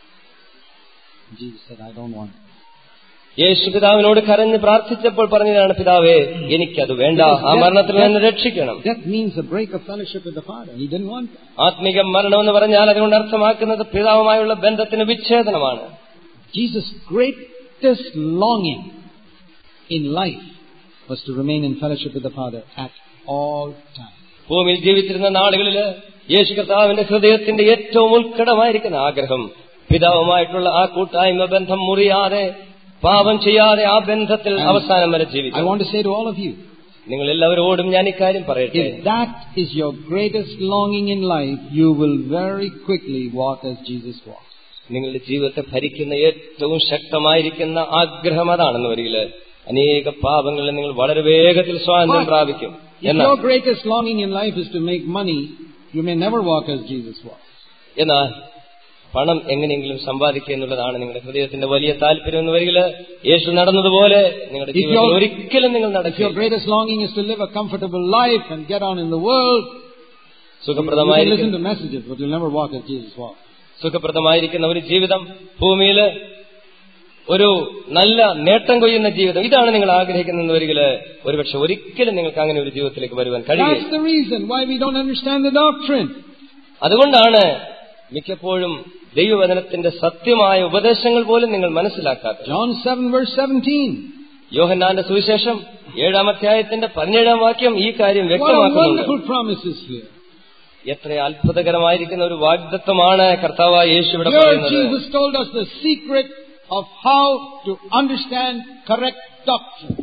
Jesus said, I don't want it. യേശു പിതാവിനോട് കരഞ്ഞ് പ്രാർത്ഥിച്ചപ്പോൾ പറഞ്ഞതാണ് പിതാവേ എനിക്കത് വേണ്ട ആ മരണത്തിൽ നിന്ന് രക്ഷിക്കണം Death means a break of fellowship with the Father. He didn't want that. ആത്മീക മരണം എന്ന് പറഞ്ഞാൽ അതുകൊണ്ട് അർത്ഥമാക്കുന്നത് പിതാവുമായുള്ള ബന്ധത്തിന് വിച്ഛേദനമാണ് Jesus' greatest longing in life was to remain in fellowship with the Father at all times. ഭൂമിയിൽ ജീവിച്ചിരുന്ന നാളുകളിൽ യേശു കർത്താവിന്റെ ഹൃദയത്തിന്റെ ഏറ്റവും ഉത്കടമായിരിക്കുന്ന ആഗ്രഹം പിതാവുമായിട്ടുള്ള ആ കൂട്ടായ്മ ബന്ധം മുറിയാതെ പാപം ചെയ്യാതെ ആ ബന്ധത്തിൽ അവസാനം വരെ I ജീവിക്കണം want to say to all of you, നിങ്ങൾ എല്ലാവരോടും ഞാൻ ഇക്കാര്യം പറയട്ടെ if that is your greatest longing in life, you will very quickly walk as Jesus walked. നിങ്ങളുടെ ജീവിതത്തെ ഭരിക്കുന്ന ഏറ്റവും ശക്തമായിരിക്കുന്ന ആഗ്രഹം അതാണെന്ന് വരികിൽ അനേക പാപങ്ങളിൽ നിങ്ങൾ വളരെ വേഗത്തിൽ സ്വാതന്ത്ര്യം But പ്രാപിക്കും If എന്നാൽ your greatest longing in life is to make money, you may never walk as Jesus walked. എന്നാൽ പണം എങ്ങനെയെങ്കിലും സമ്പാദിക്കുക എന്നുള്ളതാണ് നിങ്ങളുടെ ഹൃദയത്തിന്റെ വലിയ താല്പര്യം എന്ന് വരികിൽ യേശു നടന്നതുപോലെ നിങ്ങളുടെ If ജീവിതത്തിൽ your- ഒരിക്കലും നിങ്ങൾ If your നടക്കില്ല greatest longing is to live a comfortable life and get on in the world, you can listen സുഖപ്രദമായിരിക്കുന്ന to messages, but you'll never walk as Jesus walked. സുഖപ്രദമായിരിക്കുന്ന ഒരു ജീവിതം ഭൂമിയിൽ ഒരു നല്ല നേട്ടം കൊയ്യുന്ന ജീവിതം ഇതാണ് നിങ്ങൾ ആഗ്രഹിക്കുന്നതെന്ന് വരികിൽ ഒരുപക്ഷെ ഒരിക്കലും നിങ്ങൾക്ക് അങ്ങനെ ഒരു ജീവിതത്തിലേക്ക് വരുവാൻ That's കഴിയില്ല the reason why we don't understand the doctrine. അതുകൊണ്ടാണ് മിക്കപ്പോഴും ദൈവവചനത്തിന്റെ സത്യമായ ഉപദേശങ്ങൾ പോലും നിങ്ങൾ മനസ്സിലാക്കാത്തത് John 7 verse 17. യോഹന്നാന്റെ സുവിശേഷം ഏഴാം അധ്യായത്തിന്റെ പതിനേഴാം വാക്യം ഈ കാര്യം What a വ്യക്തമാക്കുന്നുണ്ട് wonderful promise is here. എത്ര അത്ഭുതകരമായിരിക്കുന്ന ഒരു വാഗ്ദത്വമാണ് കർത്താവായ യേശു ഇവിടെ Here പറയുന്നത് Jesus told us the secret of how to understand correct doctrine.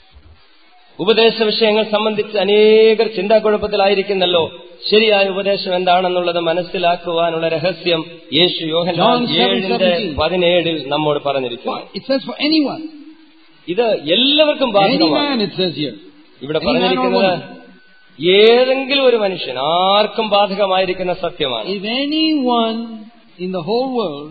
ഉപദേശ വിഷയങ്ങൾ സംബന്ധിച്ച് അനേകർ ചിന്താക്കുഴപ്പത്തിലായിരിക്കുന്നല്ലോ ശരിയായ ഉപദേശം എന്താണെന്നുള്ളത് മനസ്സിലാക്കുവാനുള്ള രഹസ്യം യേശു യോഹന്നാൻ John 7, ഏഴിന്റെ 17. പതിനേഴിൽ നമ്മോട് പറഞ്ഞിരിക്കുന്നു Why? It says for anyone. ഇത് എല്ലാവർക്കും Any ബാധകമാണ് man, it says here. ഇവിടെ Any man or പറഞ്ഞിരിക്കുന്നത് woman. ഏതെങ്കിലും ഒരു മനുഷ്യൻ ആർക്കും ബാധകമായിരിക്കുന്ന സത്യമാണ് If anyone in the whole world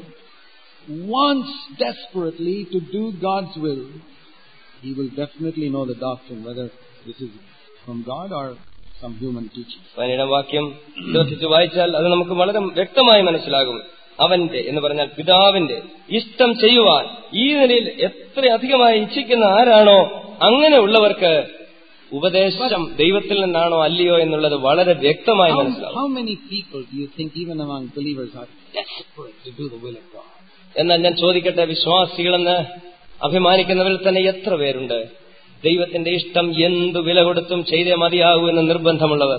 wants desperately to do God's will, he will definitely know the doctrine, whether this is from God or some human teaching. പതിനേഴാം വാക്യം ശ്രദ്ധിച്ച് വായിച്ചാൽ അത് നമുക്ക് വളരെ വ്യക്തമായി മനസ്സിലാകും അവന്റെ എന്ന് പറഞ്ഞാൽ പിതാവിന്റെ ഇഷ്ടം ചെയ്യുവാൻ ഈ നിലയിൽ എത്ര അധികമായി ഇച്ഛിക്കുന്ന ആരാണോ അങ്ങനെയുള്ളവർക്ക് ഉപദേശം ദൈവത്തിൽ നിന്നാണോ അല്ലയോ എന്നുള്ളത് വളരെ വ്യക്തമായി How, മനസ്സിലാകും how many people do you think, even among believers, are desperate to do the will of God? എന്നാൽ ഞാൻ ചോദിക്കട്ടെ വിശ്വാസികളെന്ന് അഭിമാനിക്കുന്നവരിൽ തന്നെ എത്ര പേരുണ്ട് ദൈവത്തിന്റെ ഇഷ്ടം എന്തു വില കൊടുത്തും ചെയ്തേ മതിയാകൂ എന്ന് നിർബന്ധമുള്ളവർ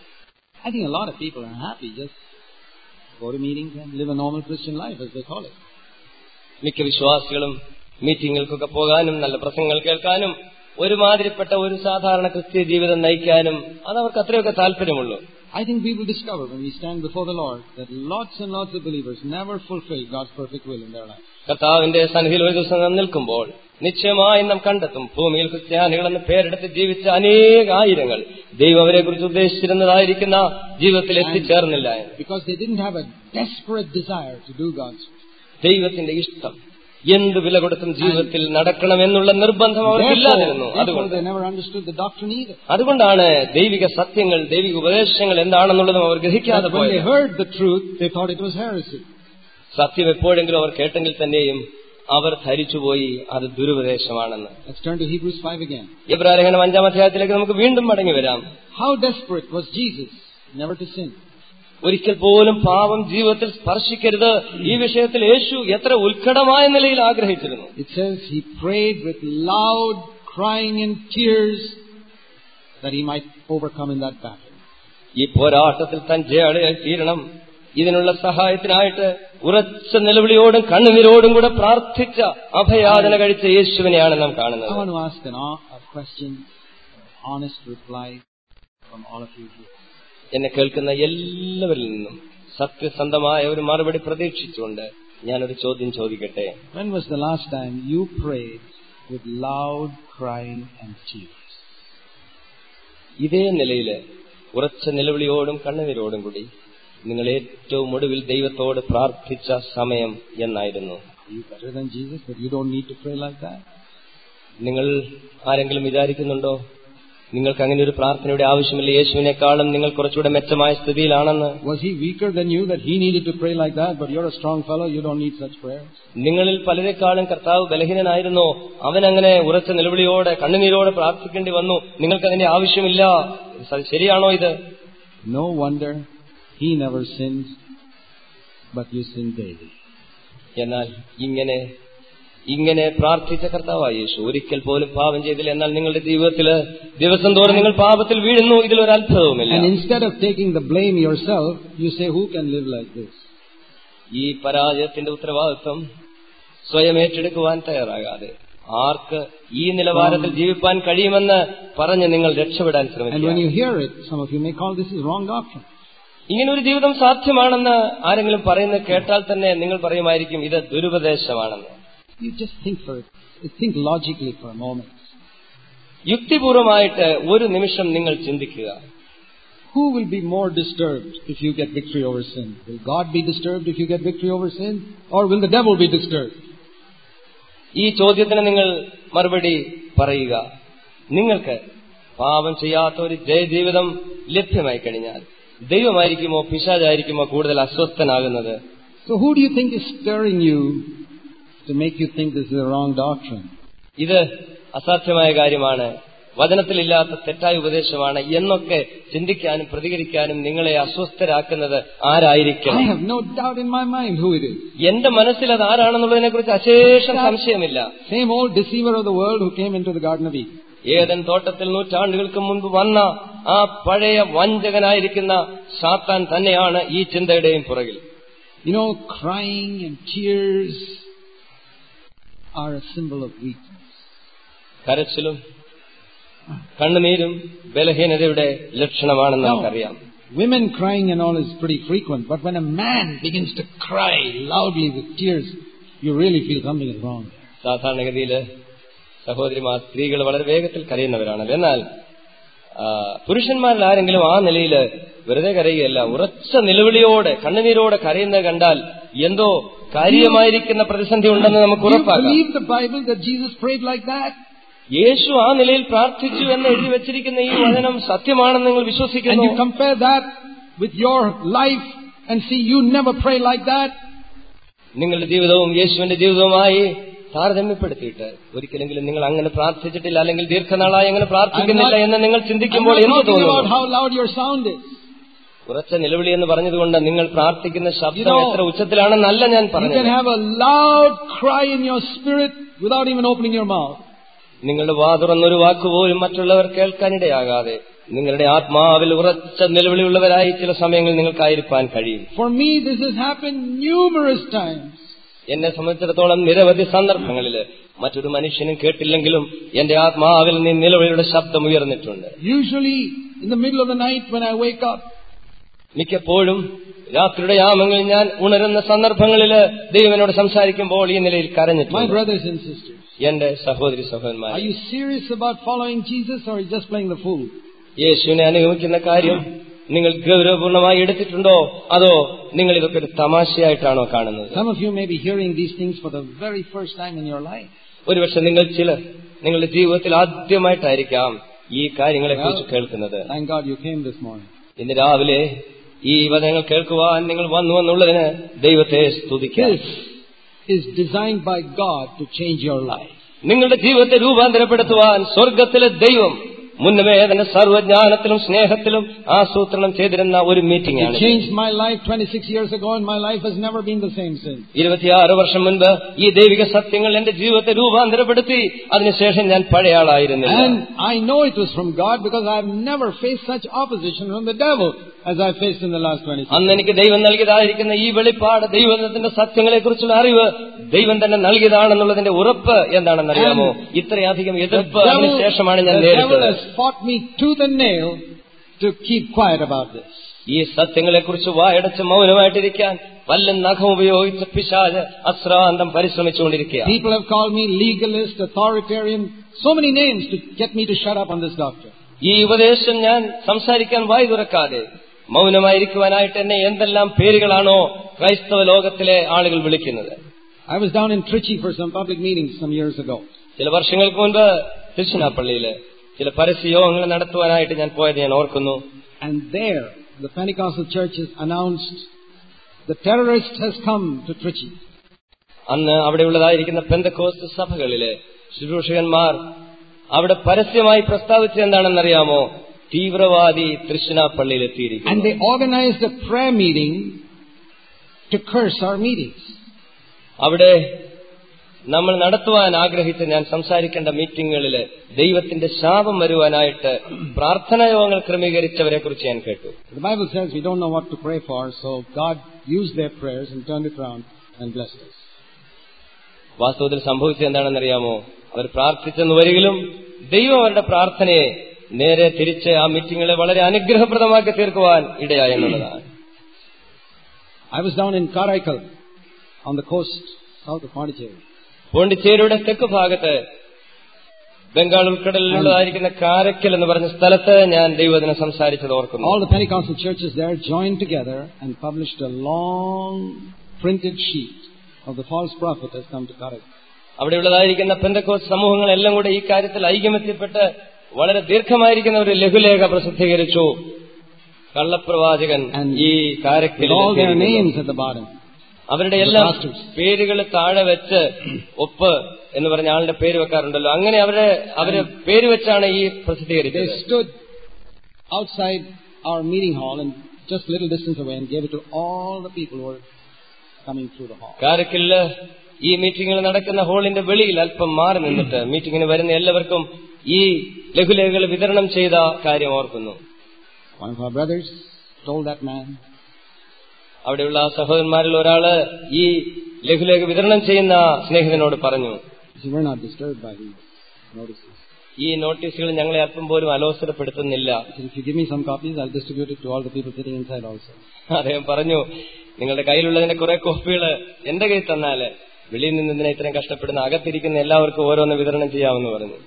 I think a lot of people are happy just go to meetings and live a normal Christian life, as they call it. മിക്ക വിശ്വാസികളും മീറ്റിങ്ങുകൾക്കൊക്കെ പോകാനും നല്ല പ്രസംഗങ്ങൾ കേൾക്കാനും ഒരുമാതിരിപ്പെട്ട ഒരു സാധാരണ ക്രിസ്ത്യ ജീവിതം നയിക്കാനും അത് അവർക്ക് അത്രയൊക്കെ താല്പര്യമുള്ളൂ I think we will discover when we stand before the Lord that lots and lots of believers never fulfill God's perfect will in their life. കർത്താവിന്റെ സന്നിധിയിൽ ഒരു ദിവസം നാം നിൽക്കുമ്പോൾ നിശ്ചയമായും നാം കണ്ടെത്തും ഭൂമിയിൽ ക്രിസ്ത്യാനികളെന്ന് പേരെടുത്ത് ജീവിച്ച അനേക ആയിരങ്ങൾ ദൈവം അവരെ കുറിച്ച് ഉദ്ദേശിച്ചിരുന്നതായിരിക്കുന്ന ജീവിതത്തിൽ എത്തിച്ചേർന്നില്ല എന്ന് Because they didn't have a desperate desire to do God's will. ദൈവത്തിന്റെ ഇഷ്ടം എന്ത് വില കൊടുത്തും ജീവിതത്തിൽ നടക്കണമെന്നുള്ള നിർബന്ധം അവർക്കില്ലാതിരുന്നു Therefore, therefore അതുകൊണ്ട് they never understood the doctrine either. അതുകൊണ്ടാണ് ദൈവിക സത്യങ്ങൾ ദൈവിക ഉപദേശങ്ങൾ എന്താണെന്നുള്ളതും അവർ ഗ്രഹിക്കാതെ But when they പോയത് heard the truth, they thought it was heresy. സത്യം എപ്പോഴെങ്കിലും അവർ കേട്ടെങ്കിൽ തന്നെയും അവർ ധരിച്ചുപോയി അത് ദുരുപദേശമാണെന്ന് Let's turn to Hebrews 5 again. Ibrahim അഞ്ചാം അധ്യായത്തിലേക്ക് നമുക്ക് വീണ്ടും മടങ്ങി വരാം How desperate was Jesus never to sin? ഒരിക്കൽ പോലും പാപം ജീവിതത്തിൽ സ്പർശിക്കരുത് ഈ വിഷയത്തിൽ യേശു എത്ര ഉത്കടമായ നിലയിൽ ആഗ്രഹിച്ചിരുന്നു It says he prayed with loud crying and tears that he might overcome in that battle. ഈ പോരാട്ടത്തിൽ താൻ ജയാളിയായി തീരണം ഇതിനുള്ള സഹായത്തിനായിട്ട് ഉറച്ച നിലവിളിയോടും കണ്ണുനീരോടും കൂടെ പ്രാർത്ഥിച്ച അഭയാചന കഴിച്ച യേശുവിനെയാണ് നാം I കാണുന്നത് want to ask an, hon- a question, an honest reply from all of you here. എന്നെ കേൾക്കുന്ന എല്ലാവരിൽ നിന്നും സത്യസന്ധമായ ഒരു മറുപടി പ്രതീക്ഷിച്ചുകൊണ്ട് ഞാനൊരു ചോദ്യം ചോദിക്കട്ടെ When was the last time you prayed with loud crying and tears? ഇതേ നിലയിൽ ഉറച്ച നിലവിളിയോടും കണ്ണുനീരോടും കൂടി നിങ്ങൾ ഏറ്റവും ഒടുവിൽ ദൈവത്തോട് പ്രാർത്ഥിച്ച സമയം എന്നായിരുന്നു Are you better than Jesus that you don't need to pray like that? നിങ്ങൾ ആരെങ്കിലും വിചാരിക്കുന്നുണ്ടോ നിങ്ങൾക്ക് അങ്ങനെ ഒരു പ്രാർത്ഥനയുടെ ആവശ്യമില്ല യേശുവിനേക്കാളും നിങ്ങൾ കുറച്ചുകൂടെ മെച്ചമായ സ്ഥിതിയിലാണെന്ന് Was he weaker than you that he needed to pray like that, but you're a strong fellow, you don't need such prayers? നിങ്ങളിൽ പലരെക്കാളും കർത്താവ് ബലഹീനനായിരുന്നോ അവൻ അങ്ങനെ ഉറച്ച നിലവിളിയോടെ കണ്ണുനീരോടെ പ്രാർത്ഥിക്കേണ്ടി വന്നു നിങ്ങൾക്ക് അതിന്റെ ആവശ്യമില്ല സ- ശരിയാണോ ഇത് No wonder he never sinned, but you sin daily. എന്നാൽ ഇങ്ങനെ ഇങ്ങനെ പ്രാർത്ഥിച്ച കർത്താവായ യേശു ഒരിക്കൽ പോലും പാപം ചെയ്തില്ല എന്നാൽ നിങ്ങളുടെ ജീവിതത്തിൽ ദിവസം തോറും നിങ്ങൾ പാപത്തിൽ വീഴുന്നു ഇതിലൊരു അത്ഭുതവുമില്ല And instead of taking the blame yourself, you say, who can live like this? ഈ പരാജയത്തിന്റെ ഉത്തരവാദിത്വം സ്വയം ഏറ്റെടുക്കുവാൻ തയ്യാറാകാതെ ആർക്ക് ഈ നിലവാരത്തിൽ ജീവിപ്പാൻ കഴിയുമെന്ന് പറഞ്ഞ് നിങ്ങൾ രക്ഷപ്പെടാൻ And when ശ്രമിക്കുക you hear it, some of you may call this is wrong doctrine. ഇങ്ങനെ ഒരു ജീവിതം സാധ്യമാണെന്ന് ആരെങ്കിലും പറയുന്നത് കേട്ടാൽ തന്നെ നിങ്ങൾ പറയുമായിരിക്കും ഇത് ദുരുപദേശമാണെന്ന് You just think for it. Think logically for a moment. യുക്തിപൂർവമായിട്ട് ഒരു നിമിഷം നിങ്ങൾ ചിന്തിക്കുക Who will be more disturbed if you get victory over sin? Will God be disturbed if you get victory over sin? Or will the devil be disturbed? ഈ ചോദ്യത്തിന് നിങ്ങൾ മറുപടി പറയുക നിങ്ങൾക്ക് പാപം ചെയ്യാത്ത ഒരു ജയജീവിതം ലഭ്യമായി കഴിഞ്ഞാൽ ദൈവമായിരിക്കുമോ പിശാചായിരിക്കുമോ കൂടുതൽ അസ്വസ്ഥനാകുന്നത് So who do you think is stirring you to make you think this is a wrong doctrine? ഇത് അസാധ്യമായ കാര്യമാണ് വചനത്തിലില്ലാത്ത തെറ്റായ ഉപദേശമാണ് എന്നൊക്കെ ചിന്തിക്കാനും പ്രതികരിക്കാനും നിങ്ങളെ അസ്വസ്ഥരാക്കുന്നത് ആരായിരിക്കണം I have no doubt in my mind who it is. എന്റെ മനസ്സിൽ അത് ആരാണെന്നുള്ളതിനെ കുറിച്ച് അശേഷം സംശയമില്ല Same old deceiver of the world who came into the Garden of Eden. ഏതൻ തോട്ടത്തിൽ നൂറ്റാണ്ടുകൾക്ക് മുൻപ് വന്ന ആ പഴയ വഞ്ചകനായിരിക്കുന്ന സാത്താൻ തന്നെയാണ് ഈ ചിന്തയുടെയും പുറകിൽ You know, crying and tears are a symbol of weakness. കരച്ചിലും കണ്ണുനീരും ബലഹീനതയുടെ ലക്ഷണമാണെന്ന് നമുക്കറിയാം Women crying and all is pretty frequent, but when a man begins to cry loudly with tears, you really feel something is wrong. സാധാരണഗതിയിൽ സഹോദരിമാർ സ്ത്രീകൾ വളരെ വേഗത്തിൽ കരയുന്നവരാണ് എന്നാൽ ആ, പുരുഷന്മാരിൽ ആരെങ്കിലും ആ നിലയിൽ വെറുതെ കരയുകയല്ല ഉറച്ച നിലവിളിയോടെ കണ്ണുനീരോടെ കരയുന്നത് കണ്ടാൽ എന്തോ കാര്യമായിരിക്കുന്ന പ്രതിസന്ധി ഉണ്ടെന്ന് നമുക്ക് Do you ഉറപ്പാക്കാം believe the Bible that Jesus prayed like that? യേശു ആ നിലയിൽ പ്രാർത്ഥിച്ചു എന്ന് എഴുതി വെച്ചിരിക്കുന്ന ഈ വചനം സത്യമാണെന്ന് നിങ്ങൾ And വിശ്വസിക്കുന്നു you compare that with your life and see you never pray like that? നിങ്ങളുടെ ജീവിതവും യേശുവിന്റെ ജീവിതവുമായി താരതമ്യപ്പെടുത്തിയിട്ട് ഒരിക്കലെങ്കിലും നിങ്ങൾ അങ്ങനെ പ്രാർത്ഥിച്ചിട്ടില്ല അല്ലെങ്കിൽ ദീർഘനാളായി അങ്ങനെ പ്രാർത്ഥിക്കുന്നില്ല എന്ന് നിങ്ങൾ I'm ചിന്തിക്കുമ്പോൾ not എന്ത് talking about തോന്നുന്നു how loud your sound is. ഉറച്ച നിലവിളി എന്ന് പറഞ്ഞതുകൊണ്ട് നിങ്ങൾ പ്രാർത്ഥിക്കുന്ന You ശബ്ദം know, എത്ര ഉച്ചത്തിലാണെന്നല്ല ഞാൻ You can പറഞ്ഞത് have a loud cry in your spirit without even opening your mouth. നിങ്ങളുടെ വാ തുറന്നൊരു വാക്കുപോലും മറ്റുള്ളവർ കേൾക്കാനിടയാകാതെ നിങ്ങളുടെ ആത്മാവിൽ ഉറച്ച നിലവിളിയുള്ളവരായി ചില സമയങ്ങളിൽ നിങ്ങൾക്കായിരിക്കാൻ കഴിയും For me, this has happened numerous times. എന്നെ സംബന്ധിച്ചിടത്തോളം നിരവധി സന്ദർഭങ്ങളിൽ മറ്റൊരു മനുഷ്യനും കേട്ടില്ലെങ്കിലും എന്റെ ആത്മാവിൽ നിന്ന് നിലവിളിയുടെ ശബ്ദം ഉയർന്നിട്ടുണ്ട് Usually, in the middle of the night when I wake up, മിക്കപ്പോഴും രാത്രിയുടെ യാമങ്ങളിൽ ഞാൻ ഉണരുന്ന സന്ദർഭങ്ങളിൽ ദൈവനോട് സംസാരിക്കുമ്പോൾ ഈ നിലയിൽ my കരഞ്ഞിട്ടുണ്ട് brothers and sisters, എന്റെ സഹോദരി are സഹോദരന്മാർ you serious about following Jesus or are you just playing the fool? യേശുവിനെ അനുഗമിക്കുന്ന കാര്യം നിങ്ങൾ ഗൗരവപൂർണമായി എടുത്തിട്ടുണ്ടോ അതോ നിങ്ങൾ ഇതൊക്കെ ഒരു തമാശയായിട്ടാണോ കാണുന്നത് Some of you may be hearing these things for the very first time in your life. ഒരുപക്ഷെ നിങ്ങൾ ചിലർ നിങ്ങളുടെ ജീവിതത്തിൽ ആദ്യമായിട്ടായിരിക്കാം ഈ കാര്യങ്ങളെ കുറിച്ച് കേൾക്കുന്നത് Thank God you came this morning. ഇന്ന് രാവിലെ ഈ വചനങ്ങൾ കേൾക്കുവാൻ നിങ്ങൾ വന്നു എന്നുള്ളതിന് ദൈവത്തെ സ്തുതിക്കാം This is designed by God to change your life. നിങ്ങളുടെ ജീവിതത്തെ രൂപാന്തരപ്പെടുത്തുവാൻ സ്വർഗത്തിലെ ദൈവം മുന്നമേ തന്നെ സർവ്വജ്ഞാനത്തിലും സ്നേഹത്തിലും ആസൂത്രണം ചെയ്തിരുന്ന ഒരു മീറ്റിംഗ് It ആണ് changed my life 26 years ago and my life has never been the same since. ഇരുപത്തിയാറ് വർഷം മുൻപ് ഈ ദൈവിക സത്യങ്ങൾ എന്റെ ജീവിതത്തെ രൂപാന്തരപ്പെടുത്തി അതിനുശേഷം ഞാൻ പഴയ ആളായിരുന്നില്ല And I know it was from God because I have never faced such opposition from the devil as I faced in the last 26 അന്ന് എനിക്ക് ദൈവം നൽകിയതായിരിക്കുന്ന ഈ വെളിപ്പാട് ദൈവത്തിന്റെ സത്യങ്ങളെ കുറിച്ചുള്ള അറിവ് ദൈവം തന്നെ നൽകിയതാണെന്നുള്ളതിന്റെ ഉറപ്പ് എന്താണെന്നറിയാമോ ഇത്രയധികം The എതിർപ്പ് devil, അതിനുശേഷമാണ് ഞാൻ the devil നേരിട്ടത് has fought me tooth and nail to keep quiet about this. ഈ സത്യങ്ങളെക്കുറിച്ച് വായടച്ച് മൗനമായിട്ടിരിക്കാൻ വല്ല നഖം ഉപയോഗിച്ച് പിശാജ് അശ്രാന്തം പരിശ്രമിച്ചുകൊണ്ടിരിക്കുക People have called me legalist, authoritarian, so many names to get me to shut up on this doctrine. ഈ ഉപദേശം ഞാൻ സംസാരിക്കാൻ വായി തുറക്കാതെ മൗനമായിരിക്കുവാനായിട്ട് എന്നെ എന്തെല്ലാം പേരുകളാണോ ക്രൈസ്തവ ലോകത്തിലെ ആളുകൾ വിളിക്കുന്നത് I was down in Trichy for some public meetings some years ago. ചില വർഷങ്ങൾക്ക് മുൻപ് തിരുച്ചിനാപ്പള്ളിയില് ചില പരസ്യയോഗങ്ങൾ നടത്തുവാനായിട്ട് ഞാൻ പോയത് ഞാൻ ഓർക്കുന്നു And there, the Pentecostal churches announced, the terrorist has come to Trichy. അന്ന് അവിടെയുള്ളതായിരിക്കുന്ന പെന്തക്കോസ്റ്റ് സഭകളിലെ ശുശ്രൂഷകന്മാർ അവിടെ പരസ്യമായി പ്രസ്താവിച്ചത് എന്താണെന്നറിയാമോ തീവ്രവാദി തൃശ്ശിനാപ്പള്ളിയിൽ And എത്തിയിരിക്കുന്നു they organized a prayer meeting to curse our meetings. അവിടെ നമ്മൾ നടത്തുവാൻ ആഗ്രഹിച്ച ഞാൻ സംസാരിക്കേണ്ട മീറ്റിങ്ങുകളിൽ ദൈവത്തിന്റെ ശാപം വരുവാനായിട്ട് പ്രാർത്ഥനാ യോഗങ്ങൾ ക്രമീകരിച്ചവരെ കുറിച്ച് ഞാൻ കേട്ടു The Bible says we don't know what to pray for, so God used their prayers and turned it around and blessed us. വാസ്തവത്തിൽ സംഭവിച്ചത് എന്താണെന്നറിയാമോ അവർ പ്രാർത്ഥിച്ചെന്ന് വരികിലും ദൈവം അവരുടെ പ്രാർത്ഥനയെ നേരെ തിരിച്ച് ആ മീറ്റിങ്ങുകളെ വളരെ അനുഗ്രഹപ്രദമാക്കി തീർക്കുവാൻ ഇടയായി എന്നുള്ളതാണ് I was down in Karaikal on the coast south of Pondicherry. പോണ്ടിച്ചേരിയുടെ തെക്ക് ഭാഗത്ത് ബംഗാൾ ഉൾക്കടലിലുള്ളതായിരിക്കുന്ന കാരക്കൽ എന്ന് പറഞ്ഞ സ്ഥലത്ത് ഞാൻ ദൈവദിനം സംസാരിച്ചത് ഓർക്കുന്നു All the Pentecostal churches there joined together and published a long printed sheet of the false prophet has come to Karaikal. അവിടെയുള്ളതായിരിക്കുന്ന പെന്തക്കോസ് സമൂഹങ്ങളെല്ലാം കൂടെ ഈ കാര്യത്തിൽ ഐക്യമെത്തിപ്പെട്ട് വളരെ ദീർഘമായിരിക്കുന്ന ഒരു ലഘുലേഖ പ്രസിദ്ധീകരിച്ചു കള്ളപ്രവാചകൻ And ഈ With കാരക്കലിൽ all their എത്തിയിരിക്കുന്നു. names at the bottom. അവരുടെ എല്ലാം The pastors. പേരുകൾ താഴെ വെച്ച് ഒപ്പ് എന്ന് പറഞ്ഞ ആളുടെ പേര് വെക്കാറുണ്ടല്ലോ അങ്ങനെ അവരെ അവര് പേര് വെച്ചാണ് ഈ They പ്രസിദ്ധീകരിച്ചത് stood outside our meeting hall and just a little distance away and gave it to all the people who were coming through the hall. കാരക്കലില് ഈ മീറ്റിംഗുകൾ നടക്കുന്ന ഹാളിന്റെ വെളിയിൽ അല്പം മാറി നിന്നിട്ട് മീറ്റിംഗിന് വരുന്ന എല്ലാവർക്കും ഈ ലഘുലേഖകൾ വിതരണം ചെയ്ത കാര്യം ഓർക്കുന്നു One of our brothers told that man, അവിടെയുള്ള ആ സഹോദരന്മാരിൽ ഒരാള് ഈ ലഘുലേഖ വിതരണം ചെയ്യുന്ന സ്നേഹിതനോട് പറഞ്ഞു he said, we're not disturbed by these notices. ഈ നോട്ടീസുകൾ ഞങ്ങളെ അല്പം പോലും അലോസരപ്പെടുത്തുന്നില്ല He said, if you give me some copies, I'll distribute it to all the people sitting inside also. അദ്ദേഹം പറഞ്ഞു നിങ്ങളുടെ കയ്യിലുള്ളതിന്റെ കുറെ കോപ്പികൾ എന്റെ കയ്യിൽ തന്നാല് വെളിയിൽ നിന്ന് ഇതിനെ ഇത്രയും കഷ്ടപ്പെടുന്ന അകത്തിരിക്കുന്ന എല്ലാവർക്കും ഓരോന്ന് വിതരണം ചെയ്യാമെന്ന് പറഞ്ഞു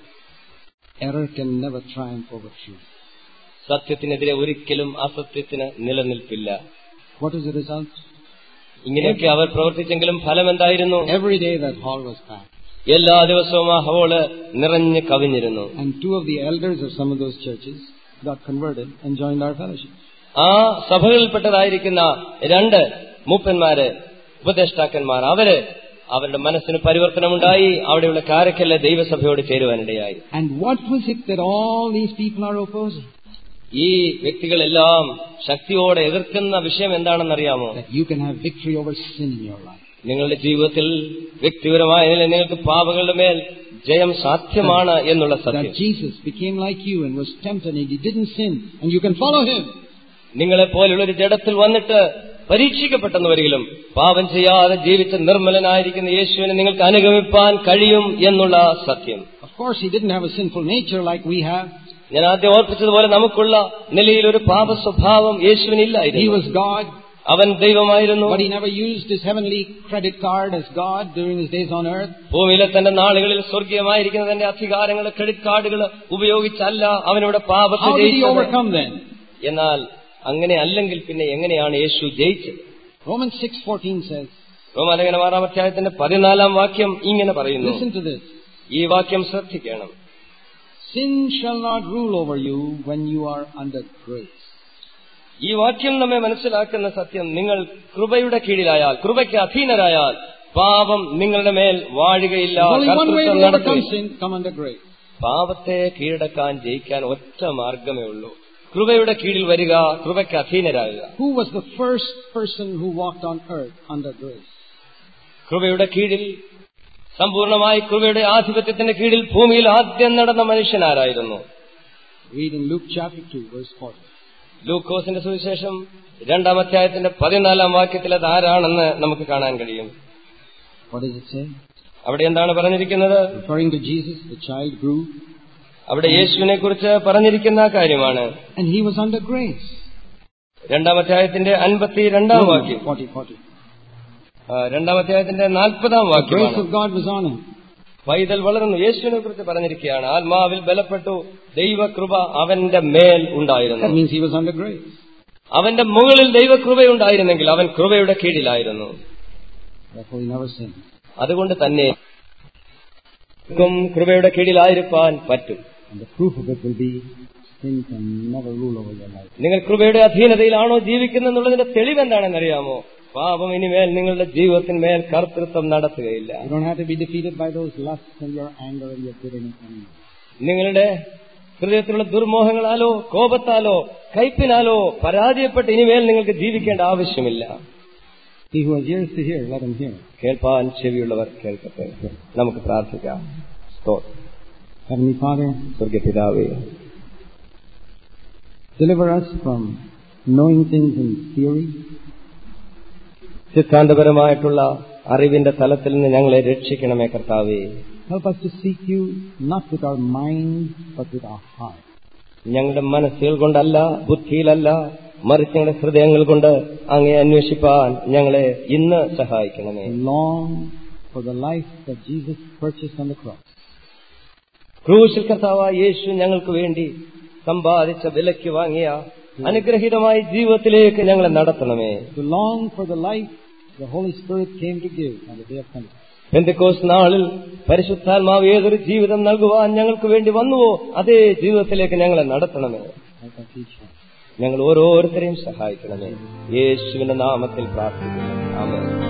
Error can never triumph over truth. സത്യത്തിനെതിരെ ഒരിക്കലും അസത്യത്തിന് നിലനിൽപ്പില്ല What was the result? ഇങ്ങനെയൊക്കെ അവർ പ്രവർത്തിച്ചെങ്കിലും ഫലം എന്തായിരുന്നു Every day that hall was packed. എല്ലാ ദിവസവും ആ ഹോള് നിറഞ്ഞ് കവിഞ്ഞിരുന്നു And two of the elders of some of those churches got converted and joined our fellowship. ആ സഭകളിൽപ്പെട്ടതായിരിക്കുന്ന രണ്ട് മൂപ്പന്മാര് ഉപദേഷ്ടാക്കന്മാർ അവര് അവരുടെ മനസ്സിന് പരിവർത്തനമുണ്ടായി അവിടെയുള്ള കാരക്കല്ല ദൈവസഭയോട് ചേരുവാനിടയായി And what was it that all these people are opposing? ഈ വ്യക്തികളെല്ലാം ശക്തിയോടെ എതിർക്കുന്ന വിഷയം എന്താണെന്നറിയാമോ That you can have victory over sin in your life. നിങ്ങളുടെ ജീവിതത്തിൽ വ്യക്തിപരമായ നിലയിൽ നിങ്ങൾക്ക് പാപങ്ങളുടെ മേൽ ജയം സാധ്യമാണ് എന്നുള്ള That സത്യം Jesus became like you and was tempted and he didn't sin and you can follow him. നിങ്ങളെ പോലുള്ള ഒരു ജഡത്തിൽ വന്നിട്ട് പരീക്ഷിക്കപ്പെട്ടെന്ന് വരികിലും പാപം ചെയ്യാതെ ജീവിച്ച നിർമ്മലനായിരിക്കുന്ന യേശുവിനെ നിങ്ങൾക്ക് അനുഗമിപ്പാൻ കഴിയും എന്നുള്ള സത്യം Of course, he didn't have a sinful nature like we have. ഞാൻ ആദ്യം ഓർപ്പിച്ചതുപോലെ നമുക്കുള്ള നിലയിൽ ഒരു പാപ സ്വഭാവം He യേശുവിനില്ലായിരുന്നു was God, അവൻ ദൈവമായിരുന്നു but he never used his heavenly credit card as God during his days on earth. ഭൂമിയിലെ തന്റെ നാളുകളിൽ സ്വർഗീയമായിരിക്കുന്ന തന്റെ അധികാരങ്ങൾ ക്രെഡിറ്റ് കാർഡുകൾ ഉപയോഗിച്ചല്ല അവനിവിടെ പാപത്തെ How did he ജയിച്ചത് overcome then? എന്നാൽ അങ്ങനെ അല്ലെങ്കിൽ പിന്നെ എങ്ങനെയാണ് യേശു ജയിച്ചത് Romans 6:14 says, റോമാലേഖനം ആറാം അധ്യായത്തിന്റെ പതിനാലാം വാക്യം ഇങ്ങനെ പറയുന്നു listen to this. ഈ വാക്യം ശ്രദ്ധിക്കണം Sin shall not rule over you when you are under grace. ഈ വാക്യം നമ്മെ മനസ്സിലാക്കുന്ന സത്യം നിങ്ങൾ കൃപയുടെ കീഴിലായാൽ കൃപയ്ക്ക് അധീനരായാൽ പാപം നിങ്ങളുടെ മേൽ വാഴുകയില്ല There's only one way to കർത്തൃത്വം നടത്തും overcome sin, come under grace. പാപത്തെ കീഴടക്കാൻ ജയിക്കാൻ ഒറ്റ മാർഗമേ ഉള്ളൂ കൃപയുടെ കീഴിൽ വരിക കൃപയ്ക്ക് അധീനരാകുക Who was the first person who walked on earth under grace? കൃപയുടെ കീഴിൽ സമ്പൂർണമായി കൃപയുടെ ആധിപത്യത്തിന്റെ കീഴിൽ ഭൂമിയിൽ ആദ്യം നടന്ന മനുഷ്യനാരായിരുന്നു Read in Luke chapter 2, verse 40. ലൂക്കോസിന്റെ സുവിശേഷം രണ്ടാം അധ്യായത്തിന്റെ പതിനാലാം വാക്യത്തിൽ അത് ആരാണെന്ന് നമുക്ക് കാണാൻ കഴിയും What does it say? അവിടെ എന്താണ് പറഞ്ഞിരിക്കുന്നത് Referring to Jesus, the child grew അവിടെ യേശുവിനെ കുറിച്ച് പറഞ്ഞിരിക്കുന്ന കാര്യമാണ് and he was under grace. രണ്ടാം അധ്യായത്തിന്റെ അൻപത്തി രണ്ടാം വാക്യം 40, 40. ആ, രണ്ടാം അധ്യായത്തിന്റെ നാൽപ്പതാം The grace വാക്യമാണ് of God was on him. പൈതൽ വളർന്നു യേശുവിനെ കുറിച്ച് പറഞ്ഞിരിക്കുകയാണ് ആത്മാവിൽ ബലപ്പെട്ടു ദൈവകൃപ അവന്റെ മേൽ That ഉണ്ടായിരുന്നു means he was under grace. അവന്റെ മുകളിൽ ദൈവകൃപയുണ്ടായിരുന്നെങ്കിൽ അവൻ കൃപയുടെ കീഴിലായിരുന്നു Therefore, he never sinned. അതുകൊണ്ട് തന്നെ ക്കും കൃപയുടെ കീഴിലായിരിക്കാൻ പറ്റും And the proof of it will be sin can never rule over your life. നിങ്ങൾ കൃപയുടെ അധീനതയിലാണോ ജീവിക്കുന്നെന്നുള്ളതിന്റെ തെളിവ് എന്താണെന്നറിയാമോ പാപം ഇനിമേൽ നിങ്ങളുടെ ജീവിതത്തിന്മേൽ കർത്തൃത്വം നടത്തുകയില്ല You don't have to be defeated by those lusts and your anger and your bitterness anymore. നിങ്ങളുടെ ഹൃദയത്തിലുള്ള ദുർമോഹങ്ങളാലോ കോപത്താലോ കയ്പിനാലോ പരാജയപ്പെട്ട് ഇനിമേൽ നിങ്ങൾക്ക് ജീവിക്കേണ്ട ആവശ്യമില്ല He who has ears to hear, let him hear. കേൾപ്പാൻ ചെവിയുള്ളവർ കേൾക്കട്ടെ നമുക്ക് പ്രാർത്ഥിക്കാം സ്തോത്രം. Heavenly Father, സ്വർഗപിതാവേ deliver us from knowing things in theory സിദ്ധാന്തപരമായിട്ടുള്ള അറിവിന്റെ തലത്തിൽ നിന്ന് ഞങ്ങളെ രക്ഷിക്കണമേ കർത്താവേ Help us to seek you not with our mind, but with our heart. ഞങ്ങളുടെ മനസ്സുകൾ കൊണ്ടല്ല ബുദ്ധിയിലല്ല മറിച്ച് ഞങ്ങളുടെ ഹൃദയങ്ങൾ കൊണ്ട് അങ്ങേ അന്വേഷിപ്പാൻ ഞങ്ങളെ ഇന്ന് സഹായിക്കണമേ We long for the life that Jesus purchased on the cross. ക്രൂശിൽ കർത്താവായ യേശു ഞങ്ങൾക്ക് വേണ്ടി സമ്പാദിച്ച വിലയ്ക്ക് വാങ്ങിയ അനുഗ്രഹീതമായ ജീവിതത്തിലേക്ക് ഞങ്ങളെ നടത്തണമേ To long for the life the Holy Spirit came to give on the day of Pentecost. പെന്തക്കോസ് നാളിൽ പരിശുദ്ധാത്മാവ് ഏതൊരു ജീവിതം നൽകുവാൻ ഞങ്ങൾക്ക് വേണ്ടി വന്നുവോ അതേ ജീവിതത്തിലേക്ക് ഞങ്ങളെ നടത്തണമേ Help us each one. ഞങ്ങൾ ഓരോരുത്തരെയും സഹായിക്കണമേ യേശുവിന്റെ നാമത്തിൽ പ്രാർത്ഥിക്കുന്നു ആമേൻ